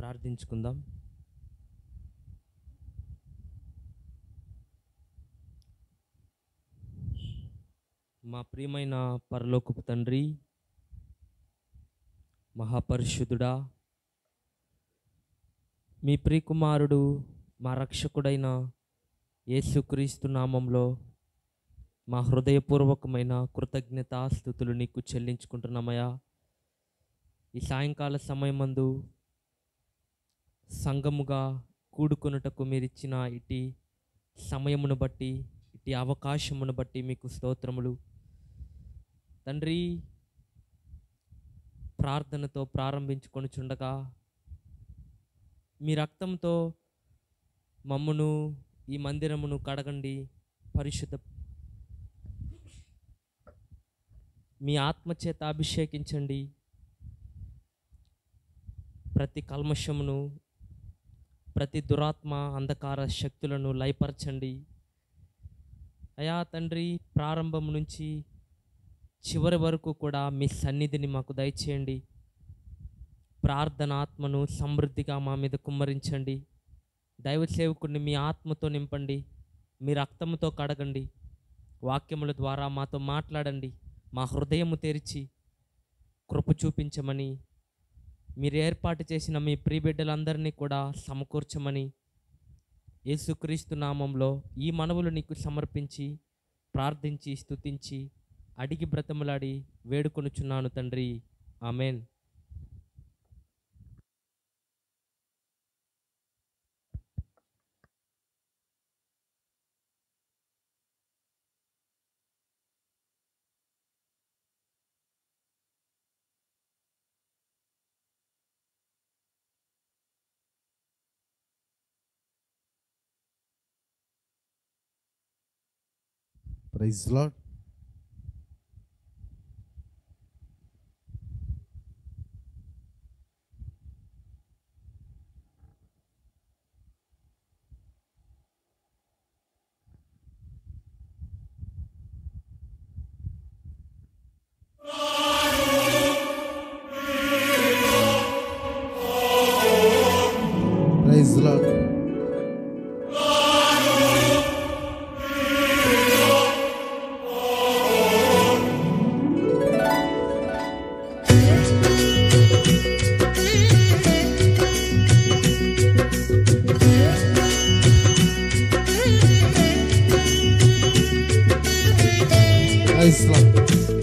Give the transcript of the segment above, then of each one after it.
ప్రార్థించుకుందాం మా ప్రియమైన పరలోకపు తండ్రి మహాపరిశుద్ధుడా మీ ప్రియకుమారుడు మా రక్షకుడైన యేసుక్రీస్తు నామంలో మా హృదయపూర్వకమైన కృతజ్ఞతాస్థుతులు నీకు చెల్లించుకుంటున్నామయ్యా ఈ సాయంకాల సమయమందు సంఘముగా కూడుకొనుటకు మీరిచ్చిన ఇటు సమయమును బట్టి ఇటు అవకాశమును బట్టి మీకు స్తోత్రములు తండ్రి ప్రార్థనతో ప్రారంభించుకొనుచుండగా మీ రక్తంతో మమ్మును ఈ మందిరమును కడగండి పరిశుద్ధ మీ ఆత్మచేత అభిషేకించండి ప్రతి కల్మషమును ప్రతి దురాత్మ అంధకార శక్తులను లయపరచండి అయా తండ్రి ప్రారంభం నుంచి చివరి వరకు కూడా మీ సన్నిధిని మాకు దయచేయండి ప్రార్థన ఆత్మను సమృద్ధిగా మా మీద కుమ్మరించండి దైవ సేవకుడిని మీ ఆత్మతో నింపండి మీ రక్తముతో కడగండి వాక్యముల ద్వారా మాతో మాట్లాడండి మా హృదయము తెరిచి కృప చూపించమని మీరు ఏర్పాటు చేసిన మీ ప్రియబిడ్డలందరినీ కూడా సమకూర్చమని యేసుక్రీస్తు నామంలో ఈ మనవులు నీకు సమర్పించి ప్రార్థించి స్తుతించి అడిగి బ్రతములాడి వేడుకొనుచున్నాను తండ్రి amen praise Lord praise Lord praise Lord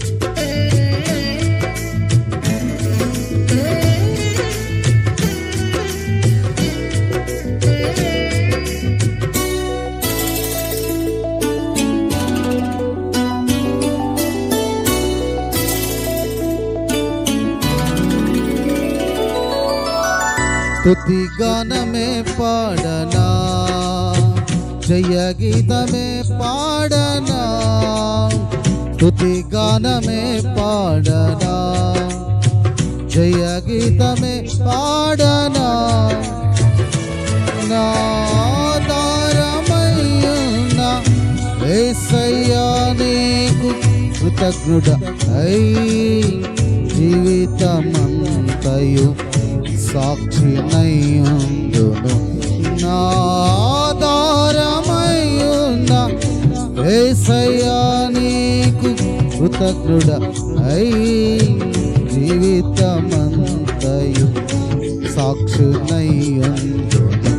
స్తుతి గానమే పాడనా జయ గీతమే పాడనా స్తుతి గానమే పాడనా జయ గీతమే పాడనా నా ఆధారమయ్యున్న యేసయ్యా నీకు కృతజ్ఞుడ అయి జీవితమంతయు సాక్షినయ్యుందును నా ఆధారమయ్యున్న యేసయ్యా నీకు కృతజ్ఞుడ అయి జీవితమంతయు సాక్షునయ్యుందును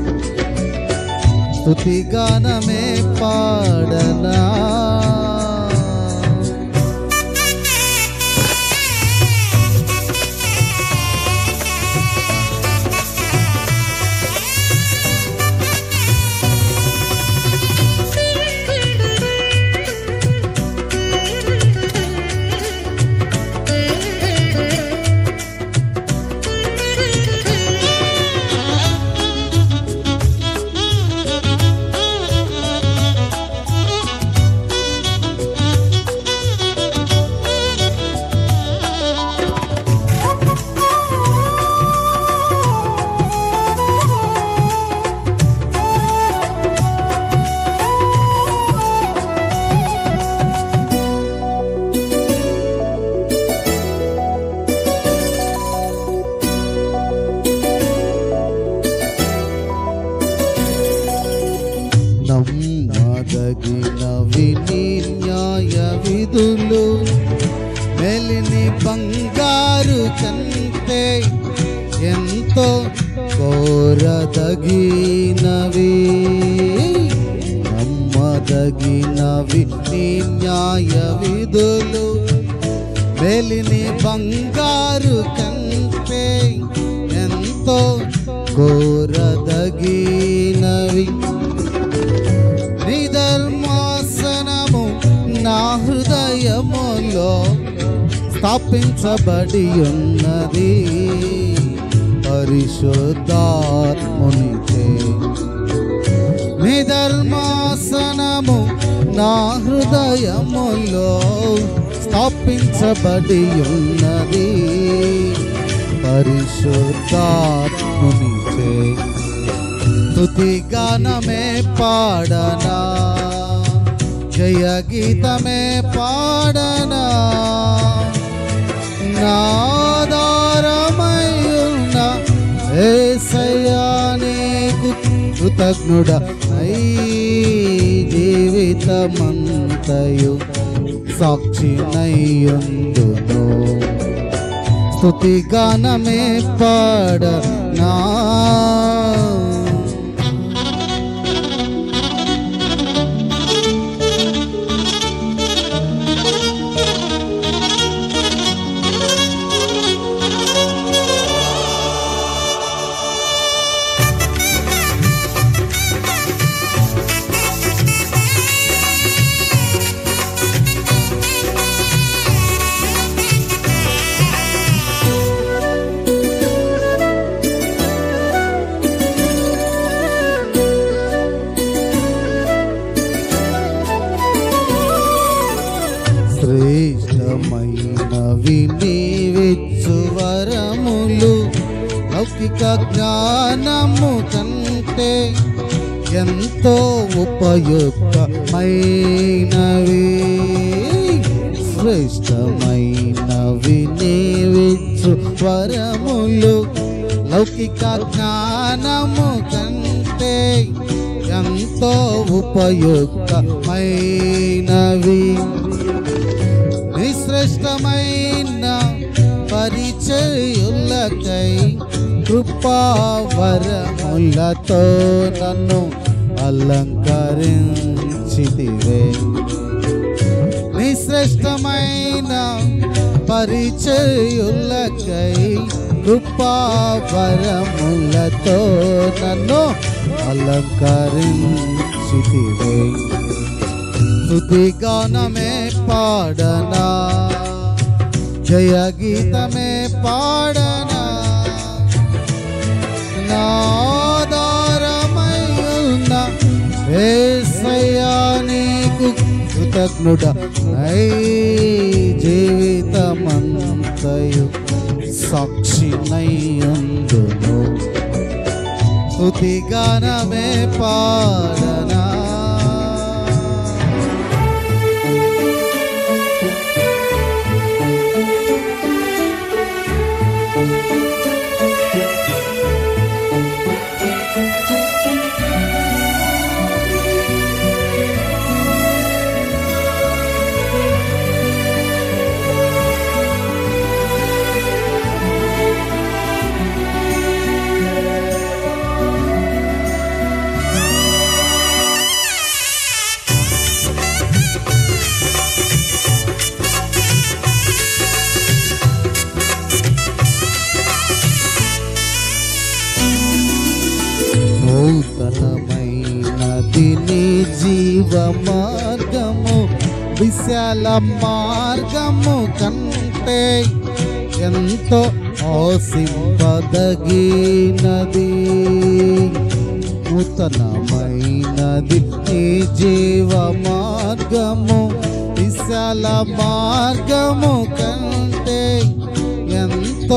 స్తుతిగానమే పాడనా Thank ఎంతో కోరదగినవి నమ్మదగినవి నీ న్యాయ విధులు వెలిని బంగారు కంటే ఎంతో కోరదగినవి నిధర్మాసనము నా హృదయములో స్థాపించబడి ఉన్నది పరిశుద్ధాత్మునిచే నిధర్మాసనము నా హృదయములో స్థాపించబడి ఉన్నది పరిశుద్ధాత్మునిచే స్తుతి గానమే పాడనా జయ గీతమే పాడనా నాదారమయున్న ఏసయ్యా నీకు కృతజ్ఞుడ అయి జీవితమంతయు సాక్షినయ్యుందును స్తుతి గానమే పాడనా శ్రేష్టమైనవి నీవిచ్చు వరములు లౌకిక జ్ఞానము కంటే ఎంతో ఉపయుక్తమైనవి శ్రేష్టమైనవి నీవిచ్చు వరములు లౌకిక జ్ఞానము కంటే ఎంతో ఉపయుక్తమైనవి నిశ్రేష్టమైన పరిచయులకై కృపావరములతో నన్ను అలంకరించితివే నిశ్రేష్టమైన పరిచయులకై కృపావరములతో నన్ను అలంకరించితివే స్తుతి గానమే పాడనా జయ గీతమే పాడనా నాదారమయున్న ఏసయ్యా నీకు కృతజ్ఞుడ ఐ జీవితమంతయు సాక్షినయ్యుందును స్తుతి గానమే పాడనా నూతనమైనది నీ జీవ మార్గము విశాల మార్గము కంటే ఎంతో ఆశింపదగినది నూతనమైనది నీ జీవ మార్గము విశాల మార్గము కంటే ఎంతో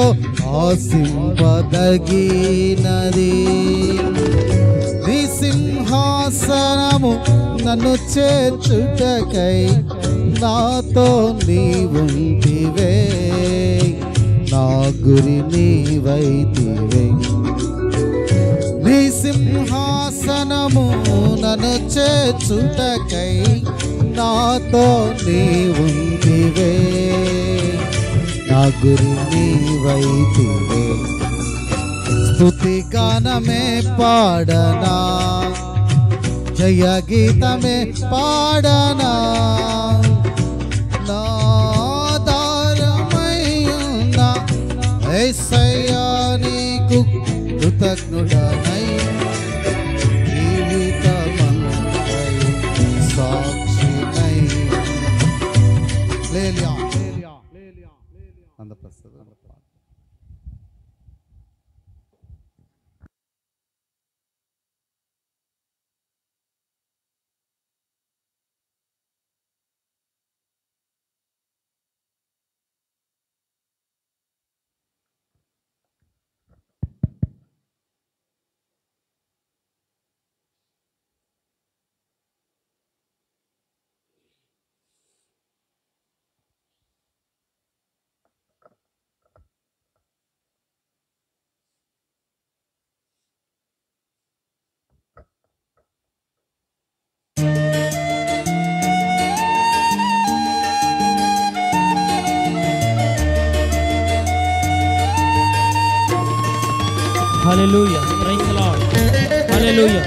ఆశింపదగినది నీ సింహాసనము నన్ను చేర్చుటకై నాతో నీవుంటివే నా గురి నీవైతివే నీ సింహాసనము నన్ను చేర్చుటకై నాతో నీవుంటివే నా గురి నీవైతివే స్తుతి గానమే పాడనా జయ గీతమే పాడనా నా ఆధారమైన యేసయ్యా నీకు కృతజ్ఞుడనై జీవితమంతయు సాక్షినై లేలియా అందప్రసాద్ hallelujah praise the Lord hallelujah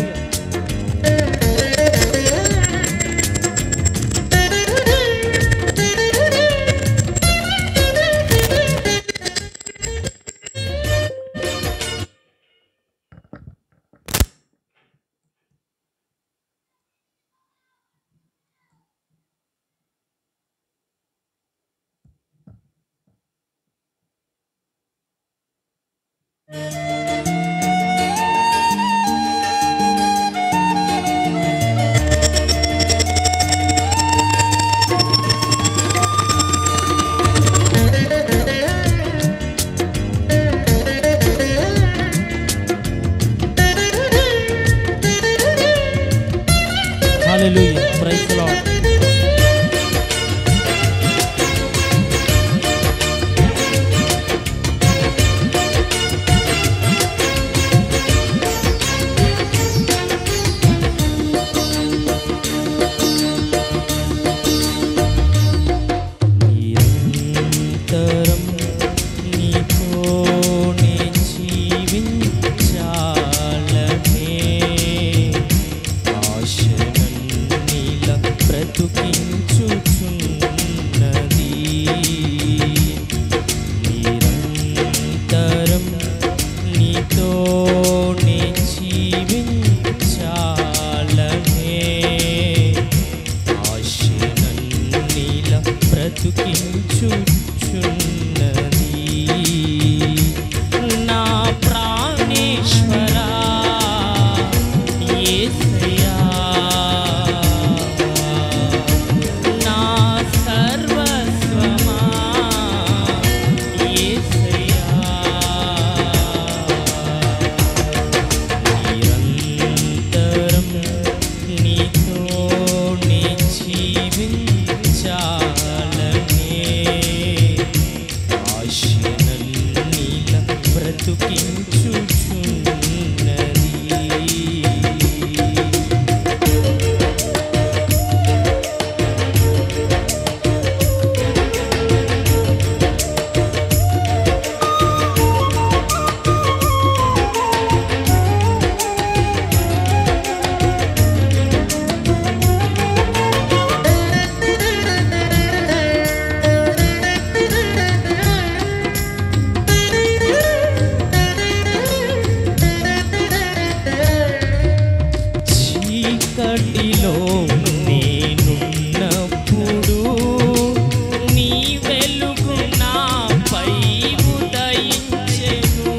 hallelujah praise the Lord నిరంతరం నీతోనే జీవించాలనే ఆశనన్నిల బ్రతుకించుచున్నది నిరంతరం నీతోనే జీవించాలనే ఆశనన్నిల బ్రతుకించుచున్నది నా ప్రాణేశ్వరా యేసయ్యా నా సర్వస్వమా యేసయ్యా నిరంతరం నీతోనే జీవించాలనే ఆశనన్నిల బ్రతుకించుచున్నది చీకటిలో నేనున్నప్పుడు నీ వెలుగు నాపై ఉదయించెను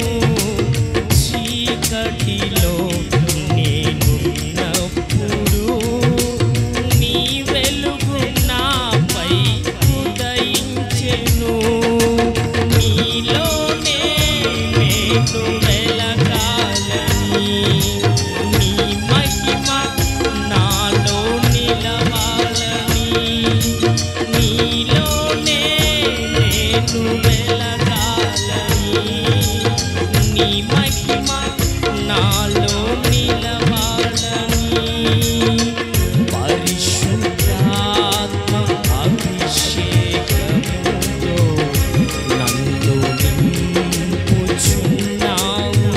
చీకటిలో నేనున్నప్పుడు నీ వెలుగు నాపై ఉదయించెను నీలోనే నేను వెలగాలని నీ మహిమ నాలో నిలవాలని నీలోనే నేను వెలగాలని నీ మహిమ నాలో నిలవాలని పరిశుద్ధాత్మ అభిషేకముతో నన్ను నింపుచున్నావు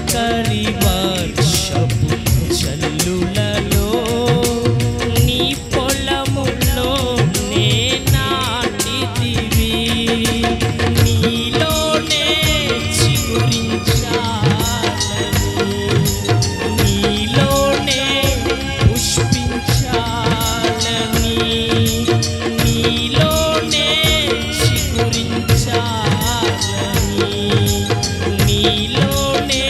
తొలకరి వర్షపు చల్లులలో నీ పొలములో నే నాటిదివి నీలోనే చిగురించాలని నీలోనే పుష్పించాలని నీలోనే చిగురించాలని నీలోనే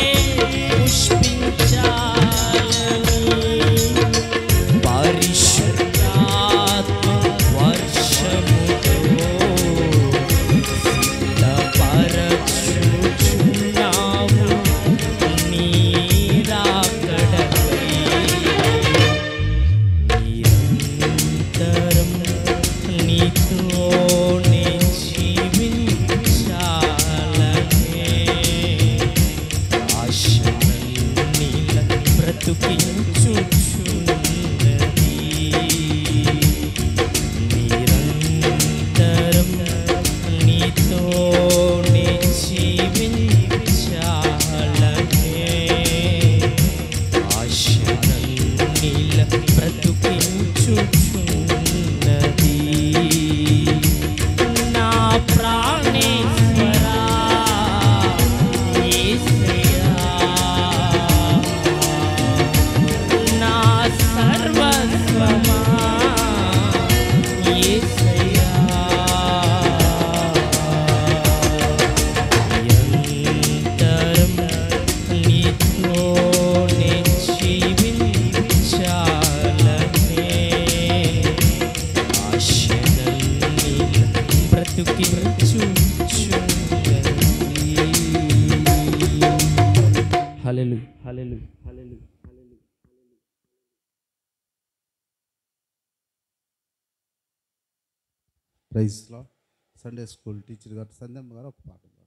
పుష్పించాలని పరిశుద్ధాత్మ వర్షముతో సిద్ధపరచుచున్నావు నీ రాకడకై. నిరంతరం నీతోనే జీవించాలనే ఆశనీల బ్రతుకించుచున్నది నిరంతరం నీతోనే జీవించాలనే ఆశనీల బ్రతుకించుచున్నది నా ప్రాణేశ్వరా యేసయ్యా నా సర్వస్వమా యేసయ్యా నిరంతరం నీతోనే జీవించాలనే ఆశనల్ని బ్రతుకించుచున్నది హల్లెలూయా హల్లెలూయా హల్లెలూయా హల్లెలూయా ప్రైజ్లో సండే స్కూల్ టీచర్ గారు సంధ్యమ్మ గారు ఒక పాట పాడారు.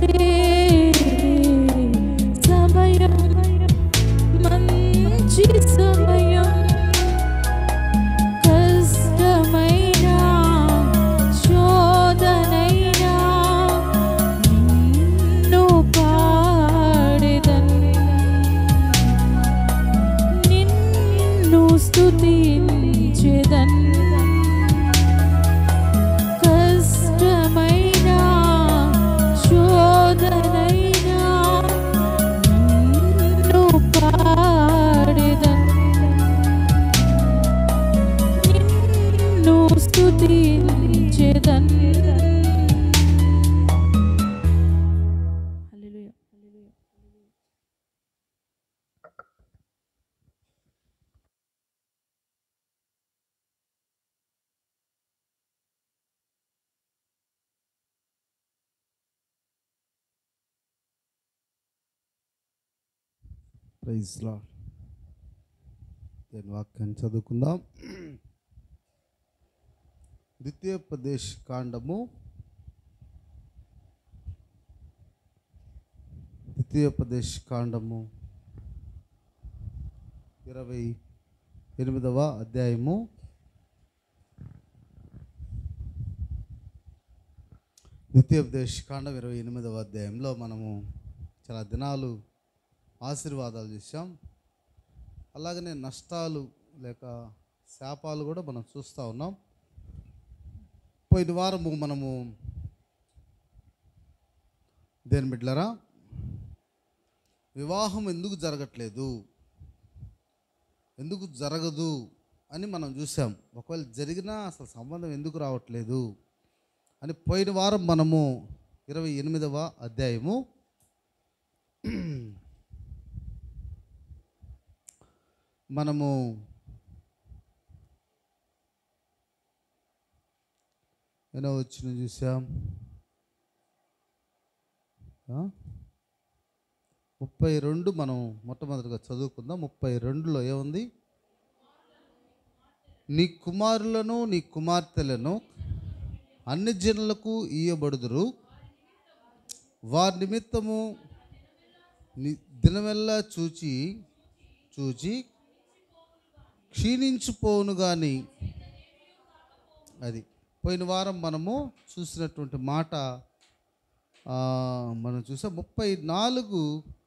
సమయం మంచి సమయం కష్టమైన శోధనైనా నిన్ను పాడెదన్ నిన్ను స్తుతించెదన్ కష్టమైన శోధనైనా నిన్ను పాడెదన్ నిన్ను స్తుతించెదన్ హల్లెలూయా హల్లెలూయా ప్రైజ్ లా నేను వాక్యాన్ని చదువుకుందాం ద్వితీయోపదేశ కాండము ద్వితీయోపదేశ కాండము ఇరవై ఎనిమిదవ అధ్యాయము ద్వితీయోపదేశ కాండం ఇరవై ఎనిమిదవ అధ్యాయంలో మనము చాలా దినాలు ఆశీర్వాదాలు చూసాం అలాగనే నష్టాలు లేక శాపాలు కూడా మనం చూస్తూ ఉన్నాం పోయిన వారము మనము దేని బిడ్డలరా వివాహం ఎందుకు జరగట్లేదు ఎందుకు జరగదు అని మనం చూసాం ఒకవేళ జరిగినా అసలు సంబంధం ఎందుకు రావట్లేదు అని పోయిన వారం మనము ఇరవై ఎనిమిదవ అధ్యాయము మనము ఏదో వచ్చిన చూసాం ఆ? ముప్పై రెండు మనం మొట్టమొదటిగా చదువుకుందాం ముప్పై రెండులో ఏముంది నీ కుమారులను నీ కుమార్తెలను అన్ని జనులకు ఇయ్యబడుదురు వారి నిమిత్తము ని దినమెల్లా చూచి చూచి క్షీణించిపోవును కానీ అది పోయిన వారం మనము చూసినటువంటి మాట ఆ, మనం చూసాం ముప్పై నాలుగు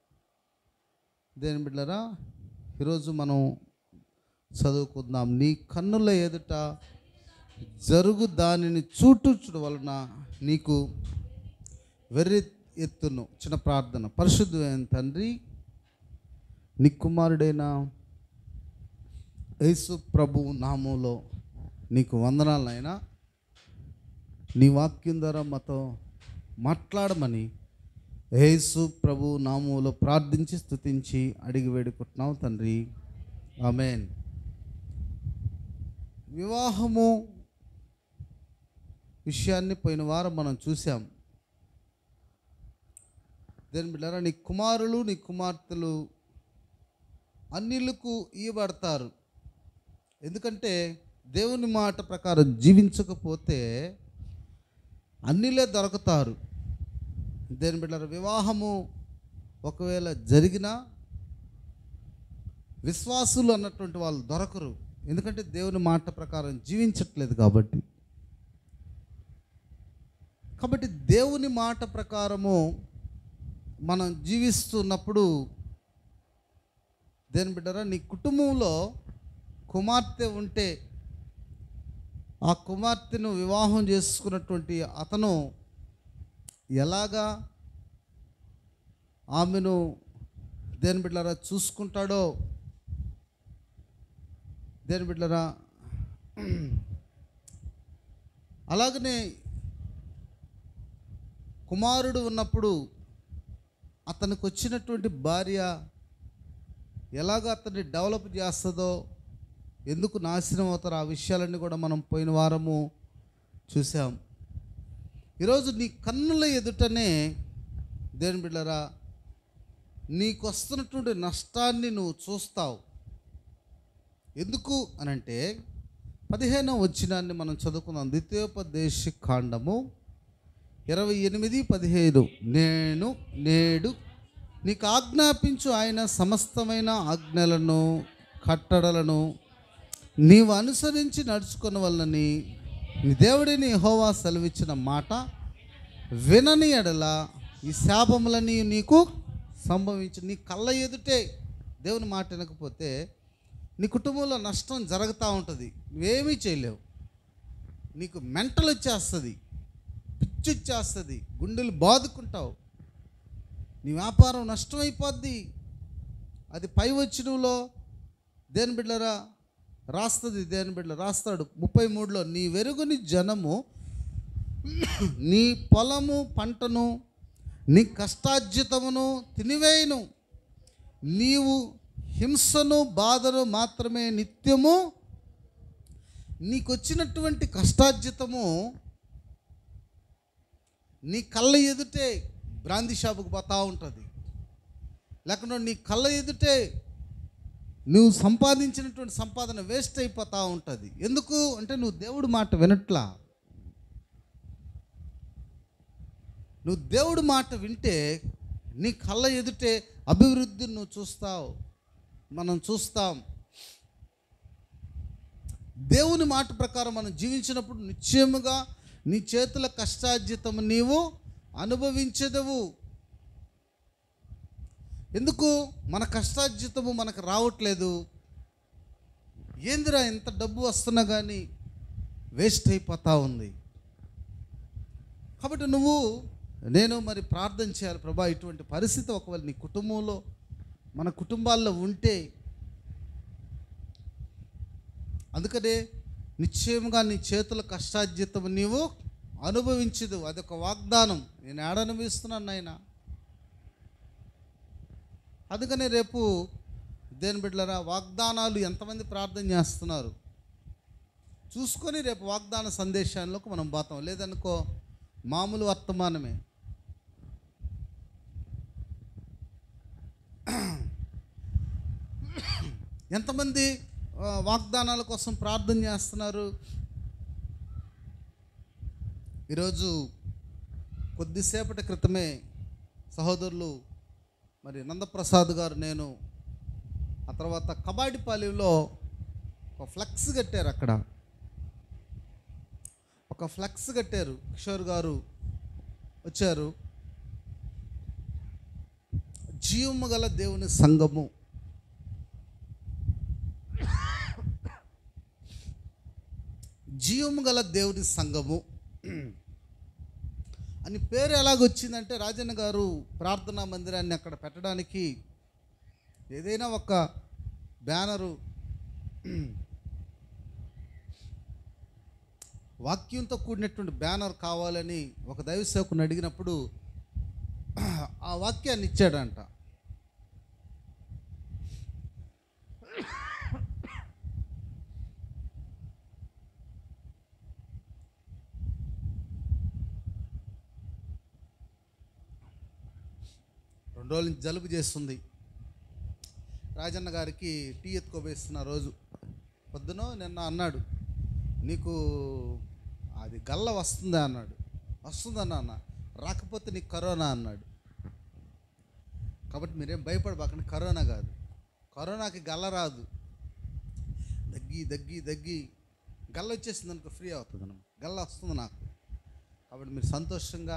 దేని బిడ్డరా ఈరోజు మనం చదువుకుందాం నీ కన్నుల ఎదుట జరుగు దానిని చూటుచుడు వలన నీకు వెర్రి ఎత్తును చిన్న ప్రార్థన పరిశుద్ధమైన తండ్రి నీ కుమారుడైన యేసు ప్రభు నామంలో నీకు వందనాలైనా నీ వాక్యం ద్వారా మాతో మాట్లాడమని యేసు ప్రభు నామంలో ప్రార్థించి స్తుతించి అడిగి వేడుకుంటున్నాం తండ్రి ఆమెన్ వివాహము విషయాన్ని పోయిన వారం మనం చూసాం దేని బిడ్డారా నీ కుమారులు నీ కుమార్తెలు అన్నిలకు ఇవ్వబడతారు ఎందుకంటే దేవుని మాట ప్రకారం జీవించకపోతే అన్నిలే దొరుకుతారు దేని బిడ్డారా వివాహము ఒకవేళ జరిగినా విశ్వాసులు అన్నటువంటి వాళ్ళు దొరకరు ఎందుకంటే దేవుని మాట ప్రకారం జీవించట్లేదు కాబట్టి కాబట్టి దేవుని మాట ప్రకారము మనం జీవిస్తున్నప్పుడు దేని బిడ్డరా నీ కుటుంబంలో కుమార్తె ఉంటే ఆ కుమార్తెను వివాహం చేసుకున్నటువంటి అతను ఎలాగా ఆమెను దేని బిడ్డరా చూసుకుంటాడో దేని బిడ్డరా అలాగనే కుమారుడు ఉన్నప్పుడు అతనికి వచ్చినటువంటి భార్య ఎలాగ అతన్ని డెవలప్ చేస్తుందో ఎందుకు నాశనం అవుతారో ఆ విషయాలన్నీ కూడా మనం పోయిన వారము చూసాం ఈరోజు నీ కన్నుల ఎదుటనే దేని బిడ్డరా నీకు వస్తున్నటువంటి నష్టాన్ని నువ్వు చూస్తావు ఎందుకు అనంటే పదిహేనవ వచ్చినాన్ని మనం చదువుకుందాం ద్వితీయోపదేశ కాండము ఇరవై ఎనిమిది పదిహేను నేను నేడు నీకు ఆజ్ఞాపించు ఆయన సమస్తమైన ఆజ్ఞలను కట్టడలను నీవు అనుసరించి నడుచుకున్న వల్లని నీ దేవుడిని హోవా సెలవిచ్చిన మాట వినని ఎడల ఈ శాపములని నీకు సంభవించి నీ కళ్ళ ఎదుటే దేవుని మాట వినకపోతే నీ కుటుంబంలో నష్టం జరుగుతూ ఉంటుంది నువ్వేమీ చేయలేవు నీకు మెంటల్ వచ్చేస్తుంది పిచ్చి వచ్చేస్తుంది గుండెలు బాదుకుంటావు నీ వ్యాపారం నష్టమైపోద్ది అది పై వచ్చినలో దేని బిడ్డరా రాస్తుంది దేని బిడ్డ రాస్తాడు ముప్పై మూడులో నీ వెరుగుని జనము నీ పొలము పంటను నీ కష్టార్జితమును తినివేయను నీవు హింసను బాధను మాత్రమే నిత్యము నీకొచ్చినటువంటి కష్టార్జితము నీ కళ్ళ ఎదుటే బ్రాంతి షాపుకు పోతా ఉంటుంది లేకుండా నీ కళ్ళ ఎదుటే నువ్వు సంపాదించినటువంటి సంపాదన వేస్ట్ అయిపోతూ ఉంటుంది ఎందుకు అంటే నువ్వు దేవుడి మాట వినట్లా నువ్వు దేవుడి మాట వింటే నీ కళ్ళ ఎదుటే అభివృద్ధిని నువ్వు చూస్తావు మనం చూస్తాం దేవుని మాట ప్రకారం మనం జీవించినప్పుడు నిశ్చయముగా నీ చేతుల కష్టార్జితము నీవు అనుభవించదవు ఎందుకు మన కష్టార్జితము మనకు రావట్లేదు ఏందిరా ఎంత డబ్బు వస్తున్నా కానీ వేస్ట్ అయిపోతా ఉంది కాబట్టి నువ్వు నేను మరి ప్రార్థన చేయాలి ప్రభా ఇటువంటి పరిస్థితి ఒకవేళ నీ కుటుంబంలో మన కుటుంబాల్లో ఉంటే అందుకనే నిశ్చయముగా నీ చేతుల కష్టార్జితం నీవు అనుభవించదు అదొక వాగ్దానం నేను ఏడ అనుభవిస్తున్నాను నాయన అందుకనే రేపు దేని బిడ్డలరా వాగ్దానాలు ఎంతమంది ప్రార్థన చేస్తున్నారు చూసుకొని రేపు వాగ్దాన సందేశాల్లోకి మనం పోతాం లేదనుకో మామూలు వర్తమానమే ఎంతమంది ఆ, వాగ్దానాల కోసం ప్రార్థన చేస్తున్నారు ఈరోజు కొద్దిసేపటి క్రితమే సహోదరులు మరి నందప్రసాద్ గారు నేను ఆ తర్వాత కబాడిపాలెంలో ఒక ఫ్లెక్స్ కట్టారు అక్కడ ఒక ఫ్లెక్స్ కట్టారు కిషోర్ గారు వచ్చారు జీవము గల దేవుని సంఘము జీవము గల దేవుని సంఘము అని పేరు ఎలాగొచ్చిందంటే రాజన్న గారు ప్రార్థనా మందిరాన్ని అక్కడ పెట్టడానికి ఏదైనా ఒక బ్యానరు వాక్యంతో కూడినటువంటి బ్యానర్ కావాలని ఒక దైవ సేవకుని అడిగినప్పుడు ఆ వాక్యాన్ని ఇచ్చాడంట రెండు రోజుల నుంచి జలుబు చేస్తుంది రాజన్న గారికి టీ ఎత్తుకోబోస్తున్న రోజు పొద్దున నిన్న అన్నాడు నీకు అది గల్ల వస్తుందా అన్నాడు వస్తుందన్న అన్న రాకపోతే నీకు కరోనా అన్నాడు కాబట్టి మీరేం భయపడబాకండి కరోనా కాదు కరోనాకి గల్ల రాదు దగ్గి దగ్గి దగ్గి గల్ల వచ్చేసింది అనుకో ఫ్రీ అవుతుంది అన్నమాట గల్ల వస్తుంది నాకు కాబట్టి మీరు సంతోషంగా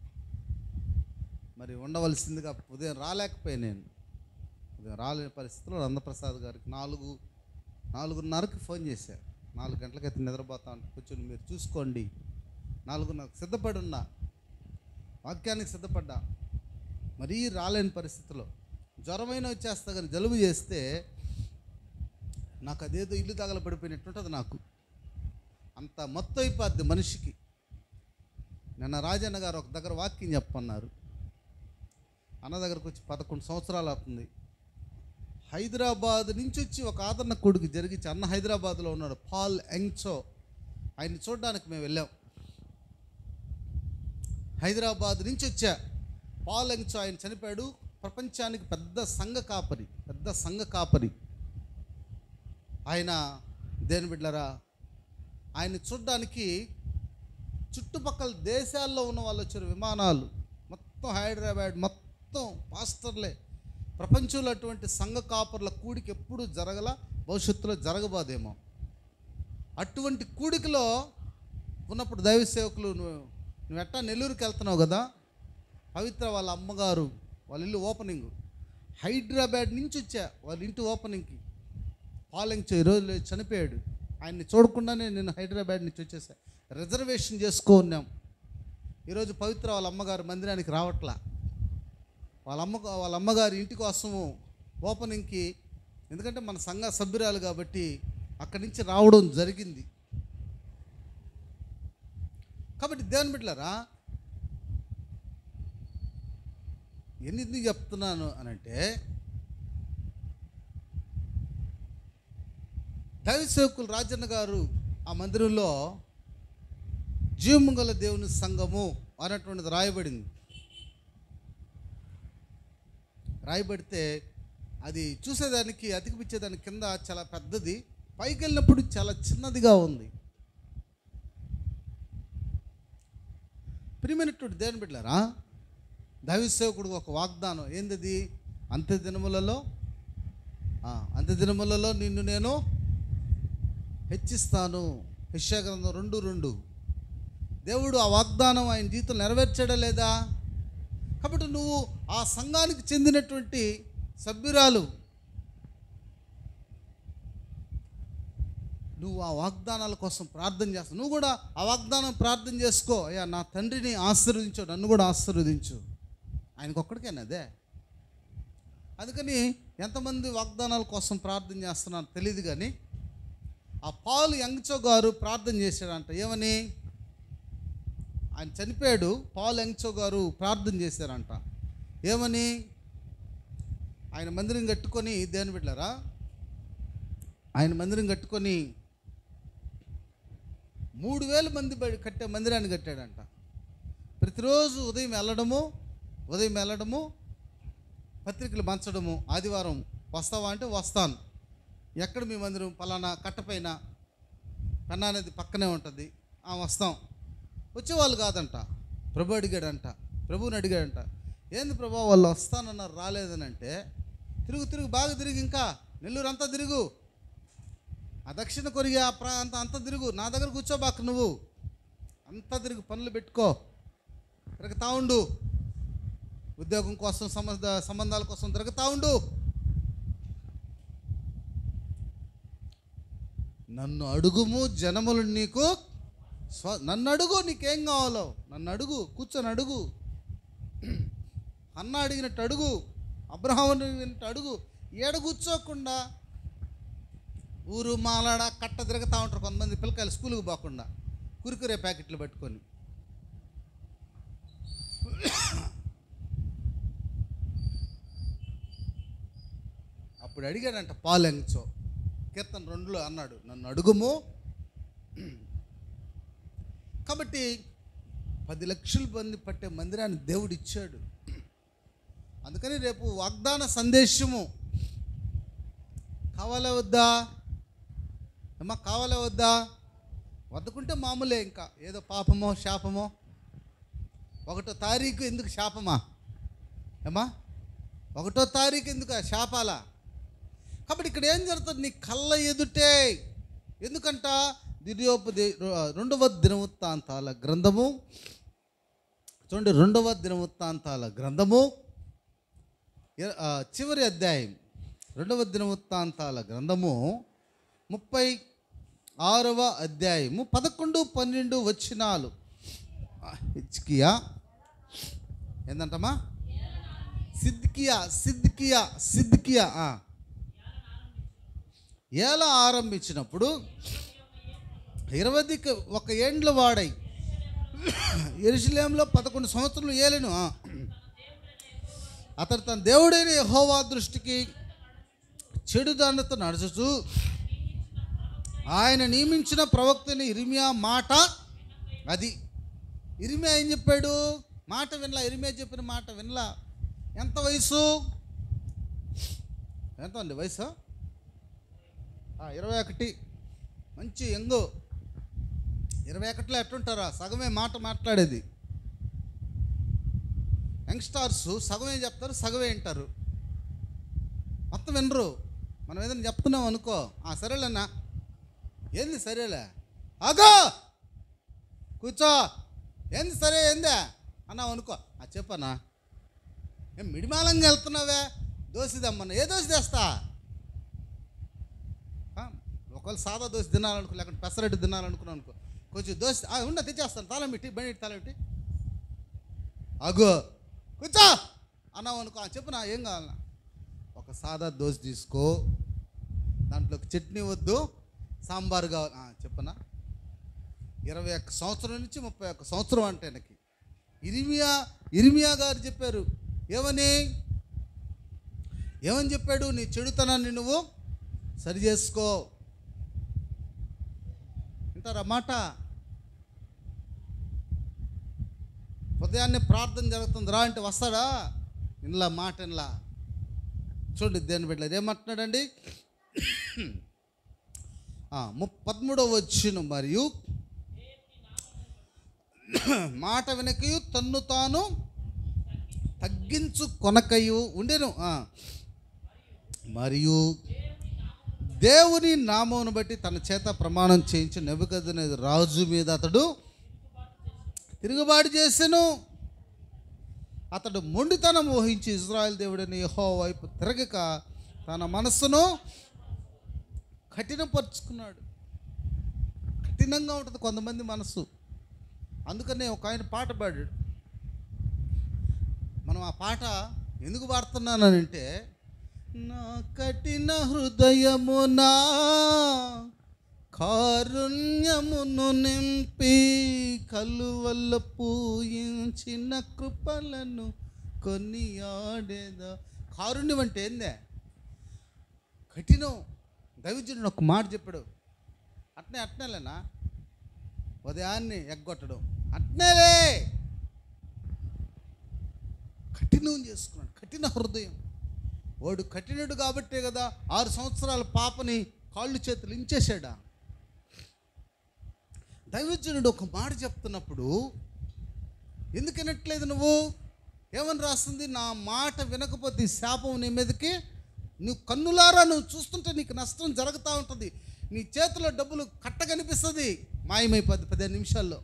మరి ఉండవలసిందిగా ఉదయం రాలేకపోయాను నేను ఉదయం రాలేని పరిస్థితిలో నందప్రసాద్ గారికి నాలుగు నాలుగున్నరకి ఫోన్ చేశారు నాలుగు గంటలకైతే నిద్రపోతా ఉంటే కూర్చొని మీరు చూసుకోండి నాలుగున్నరకు సిద్ధపడి ఉన్నా వాక్యానికి సిద్ధపడ్డా మరీ రాలేని పరిస్థితిలో జ్వరమైన వచ్చేస్తా కానీ జలుబు చేస్తే నాకు అదేదో ఇల్లు తగల పడిపోయినట్టుంటుంది నాకు అంత మొత్తం అయిపోద్ది మనిషికి నిన్న రాజన్న గారు ఒక దగ్గర వాక్యం చెప్పన్నారు అన్న దగ్గరకు వచ్చి పదకొండు సంవత్సరాలు అవుతుంది హైదరాబాద్ నుంచి వచ్చి ఒక ఆదరణ కొడుకు జరిగించి అన్న హైదరాబాద్లో ఉన్నాడు పాల్ ఎంగ్చో ఆయన్ని చూడడానికి మేము వెళ్ళాం హైదరాబాద్ నుంచి వచ్చా పాల్ ఎంగ్చో ఆయన చనిపోయాడు ప్రపంచానికి పెద్ద సంఘ కాపరి పెద్ద సంఘ కాపరి ఆయన దేని బిడ్డరా ఆయన్ని చూడడానికి చుట్టుపక్కల దేశాల్లో ఉన్న వాళ్ళు వచ్చారు విమానాలు మొత్తం హైదరాబాద్ మొత్తం పాస్టర్లే ప్రపంచంలో అటువంటి సంఘ కాపర్ల కూడికి ఎప్పుడు జరగల భవిష్యత్తులో జరగబోదేమో అటువంటి కూడికలో ఉన్నప్పుడు దైవ సేవకులు నువ్వు నువ్వు ఎట్టా నెల్లూరుకి వెళ్తున్నావు కదా పవిత్ర వాళ్ళ అమ్మగారు వాళ్ళ ఇల్లు ఓపెనింగ్ హైదరాబాద్ నుంచి వచ్చా వాళ్ళ ఇంటి ఓపెనింగ్కి పాలింగ్ ఈరోజు లేదు, చనిపోయాడు ఆయన్ని చూడకుండానే నేను హైదరాబాద్ నుంచి వచ్చేసా రిజర్వేషన్ చేసుకో ఉన్నాం ఈరోజు పవిత్ర వాళ్ళ అమ్మగారు మందిరానికి రావట్లా వాళ్ళ అమ్మ వాళ్ళ అమ్మగారి ఇంటి కోసము ఓపెనింగ్కి ఎందుకంటే మన సంఘ సభ్యురాలు కాబట్టి అక్కడి నుంచి రావడం జరిగింది కాబట్టి దేవుని బిడ్డలారా ఎన్ని చెప్తున్నాను అనంటే దైవ సేవకులు రాజన్న గారు ఆ మందిరంలో జీవము గల దేవుని సంఘము అన్నటువంటిది రాయబడింది రాయబడితే అది చూసేదానికి అతికిపించేదానికి కింద చాలా పెద్దది పైకి వెళ్ళినప్పుడు చాలా చిన్నదిగా ఉంది ప్రియమైనటువంటి దేవుని బిడ్డారా దైవ సేవకుడు ఒక వాగ్దానం ఏందది అంత్య దినములలో ఆ, అంత్య దినములలో నిన్ను నేను హెచ్చిస్తాను గ్రంథం రెండు రెండు దేవుడు ఆ వాగ్దానం ఆయన జీవితం నెరవేర్చాడా లేదా కాబట్టి నువ్వు ఆ సంఘానికి చెందినటువంటి సభ్యురాలు నువ్వు ఆ వాగ్దానాల కోసం ప్రార్థన చేస్తావు నువ్వు కూడా ఆ వాగ్దానం ప్రార్థన చేసుకో అయ్యా నా తండ్రిని ఆశీర్వదించు నన్ను కూడా ఆశీర్వదించు ఆయనకు ఒక్కడికేనా అదే అందుకని ఎంతమంది వాగ్దానాల కోసం ప్రార్థన చేస్తున్నారో తెలియదు కానీ ఆ పాలు యంగ్చో గారు ప్రార్థన చేశాడంట ఏమని ఆయన చనిపోయాడు పాల్ యంగ్చో గారు ప్రార్థన చేశారంట ఏమని ఆయన మందిరం కట్టుకొని దేని బిడ్డారా ఆయన మందిరం కట్టుకొని మూడు వేల మంది బడి కట్టే మందిరాన్ని కట్టాడంట ప్రతిరోజు ఉదయం వెళ్ళడము ఉదయం వెళ్ళడము పత్రికలు పంచడము ఆదివారం వస్తావా అంటే వస్తాను ఎక్కడ మీ మందిరం పలానా కట్టపైన పెన్నా నది పక్కనే ఉంటుంది ఆ వస్తాం వచ్చేవాళ్ళు కాదంట ప్రభు అడిగాడంట ప్రభుని అడిగాడంట ఏంది ప్రభు వాళ్ళు వస్తానన్నారు రాలేదని అంటే తిరుగు తిరుగు బాగా తిరిగి ఇంకా నెల్లూరు అంతా తిరుగు ఆ దక్షిణ కొరియా ప్రాంతం అంతా తిరుగు నా దగ్గర కూర్చోబాక నువ్వు అంతా తిరుగు పనులు పెట్టుకో తిరుగుతా ఉండు ఉద్యోగం కోసం సంబంధ సంబంధాల కోసం తిరుగుతా ఉండు నన్ను అడుగుము జనములు నీకు స్వ నన్ను అడుగు నీకేం కావాలో నన్ను అడుగు కూర్చొని అడుగు అన్న అడిగినట్టు అడుగు అబ్రహాం అడిగినట్టు అడుగు ఏడ కూర్చోకుండా ఊరు మాలాడ కట్ట తిరుగుతూ ఉంటారు కొంతమంది పిల్లకాయలు స్కూల్కి పోకుండా కురుకురే ప్యాకెట్లు పట్టుకొని అప్పుడు అడిగాడంట పాలెంచో కీర్తన రెండులో అన్నాడు నన్ను అడుగుము కాబట్టి పది లక్షల మంది పట్టే మందిరాన్ని దేవుడు ఇచ్చాడు అందుకని రేపు వాగ్దాన సందేశము కావాలా వద్దా అమ్మా కావాలా వద్దా వద్దకుంటే మామూలే ఇంకా ఏదో పాపమో శాపమో ఒకటో తారీఖు ఎందుకు శాపమా ఏమ్మా ఒకటో తారీఖు ఎందుకు ఆ శాపాలా కాబట్టి ఇక్కడ ఏం జరుగుతుంది నీ కళ్ళ ఎదుటే ఎందుకంట దివ్యోపదే రెండవ దినవృత్తాంతాల గ్రంథము చూడండి రెండవ దినవృత్తాంతాల గ్రంథము ఇర- ఆ, చివరి అధ్యాయం రెండవ దినవృత్తాంతాల గ్రంథము ముప్పై ఆరవ అధ్యాయము పదకొండు పన్నెండు వచ్చినాలు ఆ, హిజ్కియా ఏందంటమ్మా సిద్కియా సిద్కియా సిద్కియా ఆ. ఏల ఆరంభించినప్పుడు ఇరవైకి ఒక ఏండ్ల వాడై ఎరుసలేంలో పదకొండు సంవత్సరాలు ఏలెను ఆ. అతడు తన దేవుడైన యెహోవా దృష్టికి చెడు దానితో నడుచుచు ఆయన నియమించిన ప్రవక్తని ఇరిమియా మాట అది ఇరిమియా ఏం చెప్పాడు మాట వినలా ఇరిమియా చెప్పిన మాట వినలా ఎంత వయసు ఎంత అండి వయసు ఆ, ఇరవై ఒకటి మంచి యంగు ఇరవై ఒకటిలో ఎట్టుంటారా సగమే మాట మాట్లాడేది యంగ్స్టార్స్ సగమే చెప్తారు సగమే వింటారు మొత్తం వినరు మనం ఏదైనా చెప్తున్నాం అనుకో ఆ సరేలేనా ఏంది సరేలే ఆగో కూర్చో ఏంది సరే ఏందే అన్నావు అనుకో ఆ చెప్పనా ఏం మిడిమాలంగా వెళ్తున్నావే దోశ తెమ్మన్నా ఏ దోశ తెస్తా ఆ, ఒకవేళ సాదా దోశ తినాలనుకో లేకుంటే పెసరట్టు తినాలనుకున్నాను అనుకో కొంచెం దోశ ఆ, ఉండ తెచ్చేస్తాను తాళం పెట్టి బండి పెట్టి, తాళం పెట్టి అగో కూర్చో అన్నావు అనుకో ఆ, చెప్పునా ఏం కావాలన్నా ఒక సాదా దోశ తీసుకో దాంట్లోకి చట్నీ వద్దు సాంబార్ కావాలి ఆ, చెప్పనా ఇరవై ఒక్క సంవత్సరం నుంచి ముప్పై ఒక్క సంవత్సరం అంటే నాకు ఇరిమియా ఇరిమియా గారు చెప్పారు ఏమని ఏమని చెప్పాడు నీ చెడుతనాన్ని నువ్వు సరి చేసుకో వింటారా మాట ఉదయాన్నే ప్రార్థన జరుగుతుంది రా అంటే వస్తాడా ఇన్లా మాట ఇన్లా చూడండి దేని బిడ్డలు ఏమంటున్నాడండి ఆ, ము పదమూడవ వచ్చిన మరియు మాట వెనకయు తన్ను తాను తగ్గించు కొనకయు ఉండేను ఆ. మరియు దేవుని నామమును బట్టి తన చేత ప్రమాణం చేయించి నెబుకద్నెజరు రాజు మీద అతడు తిరుగుబాటు చేసెను అతడు మొండితనం వహించి ఇజ్రాయెల్ దేవుడిని యెహోవా వైపు తిరగక తన మనస్సును కఠినపరుచుకున్నాడు కఠినంగా ఉంటుంది కొంతమంది మనసు అందుకనే ఒక ఆయన పాట పాడాడు మనం ఆ పాట ఎందుకు పాడుతున్నానంటే నా కఠిన హృదయమునా కారుణ్యమును నింపి కలువల్ల పూయించిన కృపలను కొనియాడేదా కారుణ్యం అంటే ఏందే కఠినం దైవజనుడు ఒక మాట చెప్పాడు అట్నే అట్నేలేనా ఉదయాన్నే ఎగ్గొట్టడం అట్నేలే కఠినం చేసుకున్నాడు కఠిన హృదయం వాడు కఠినుడు కాబట్టే కదా ఆరు సంవత్సరాల పాపని కాళ్ళు చేతులు ఇంచేశాడా దైవజనుడు ఒక మాట చెప్తున్నప్పుడు ఎందుకు వినట్లేదు నువ్వు ఏమని రాస్తుంది నా మాట వినకపోతే ఈ శాపం నీ మీదకి నువ్వు కన్నులారా నువ్వు చూస్తుంటే నీకు నష్టం జరుగుతూ ఉంటుంది నీ చేతిలో డబ్బులు కట్ట కనిపిస్తుంది మాయమైపోద్ది పదిహేను నిమిషాల్లో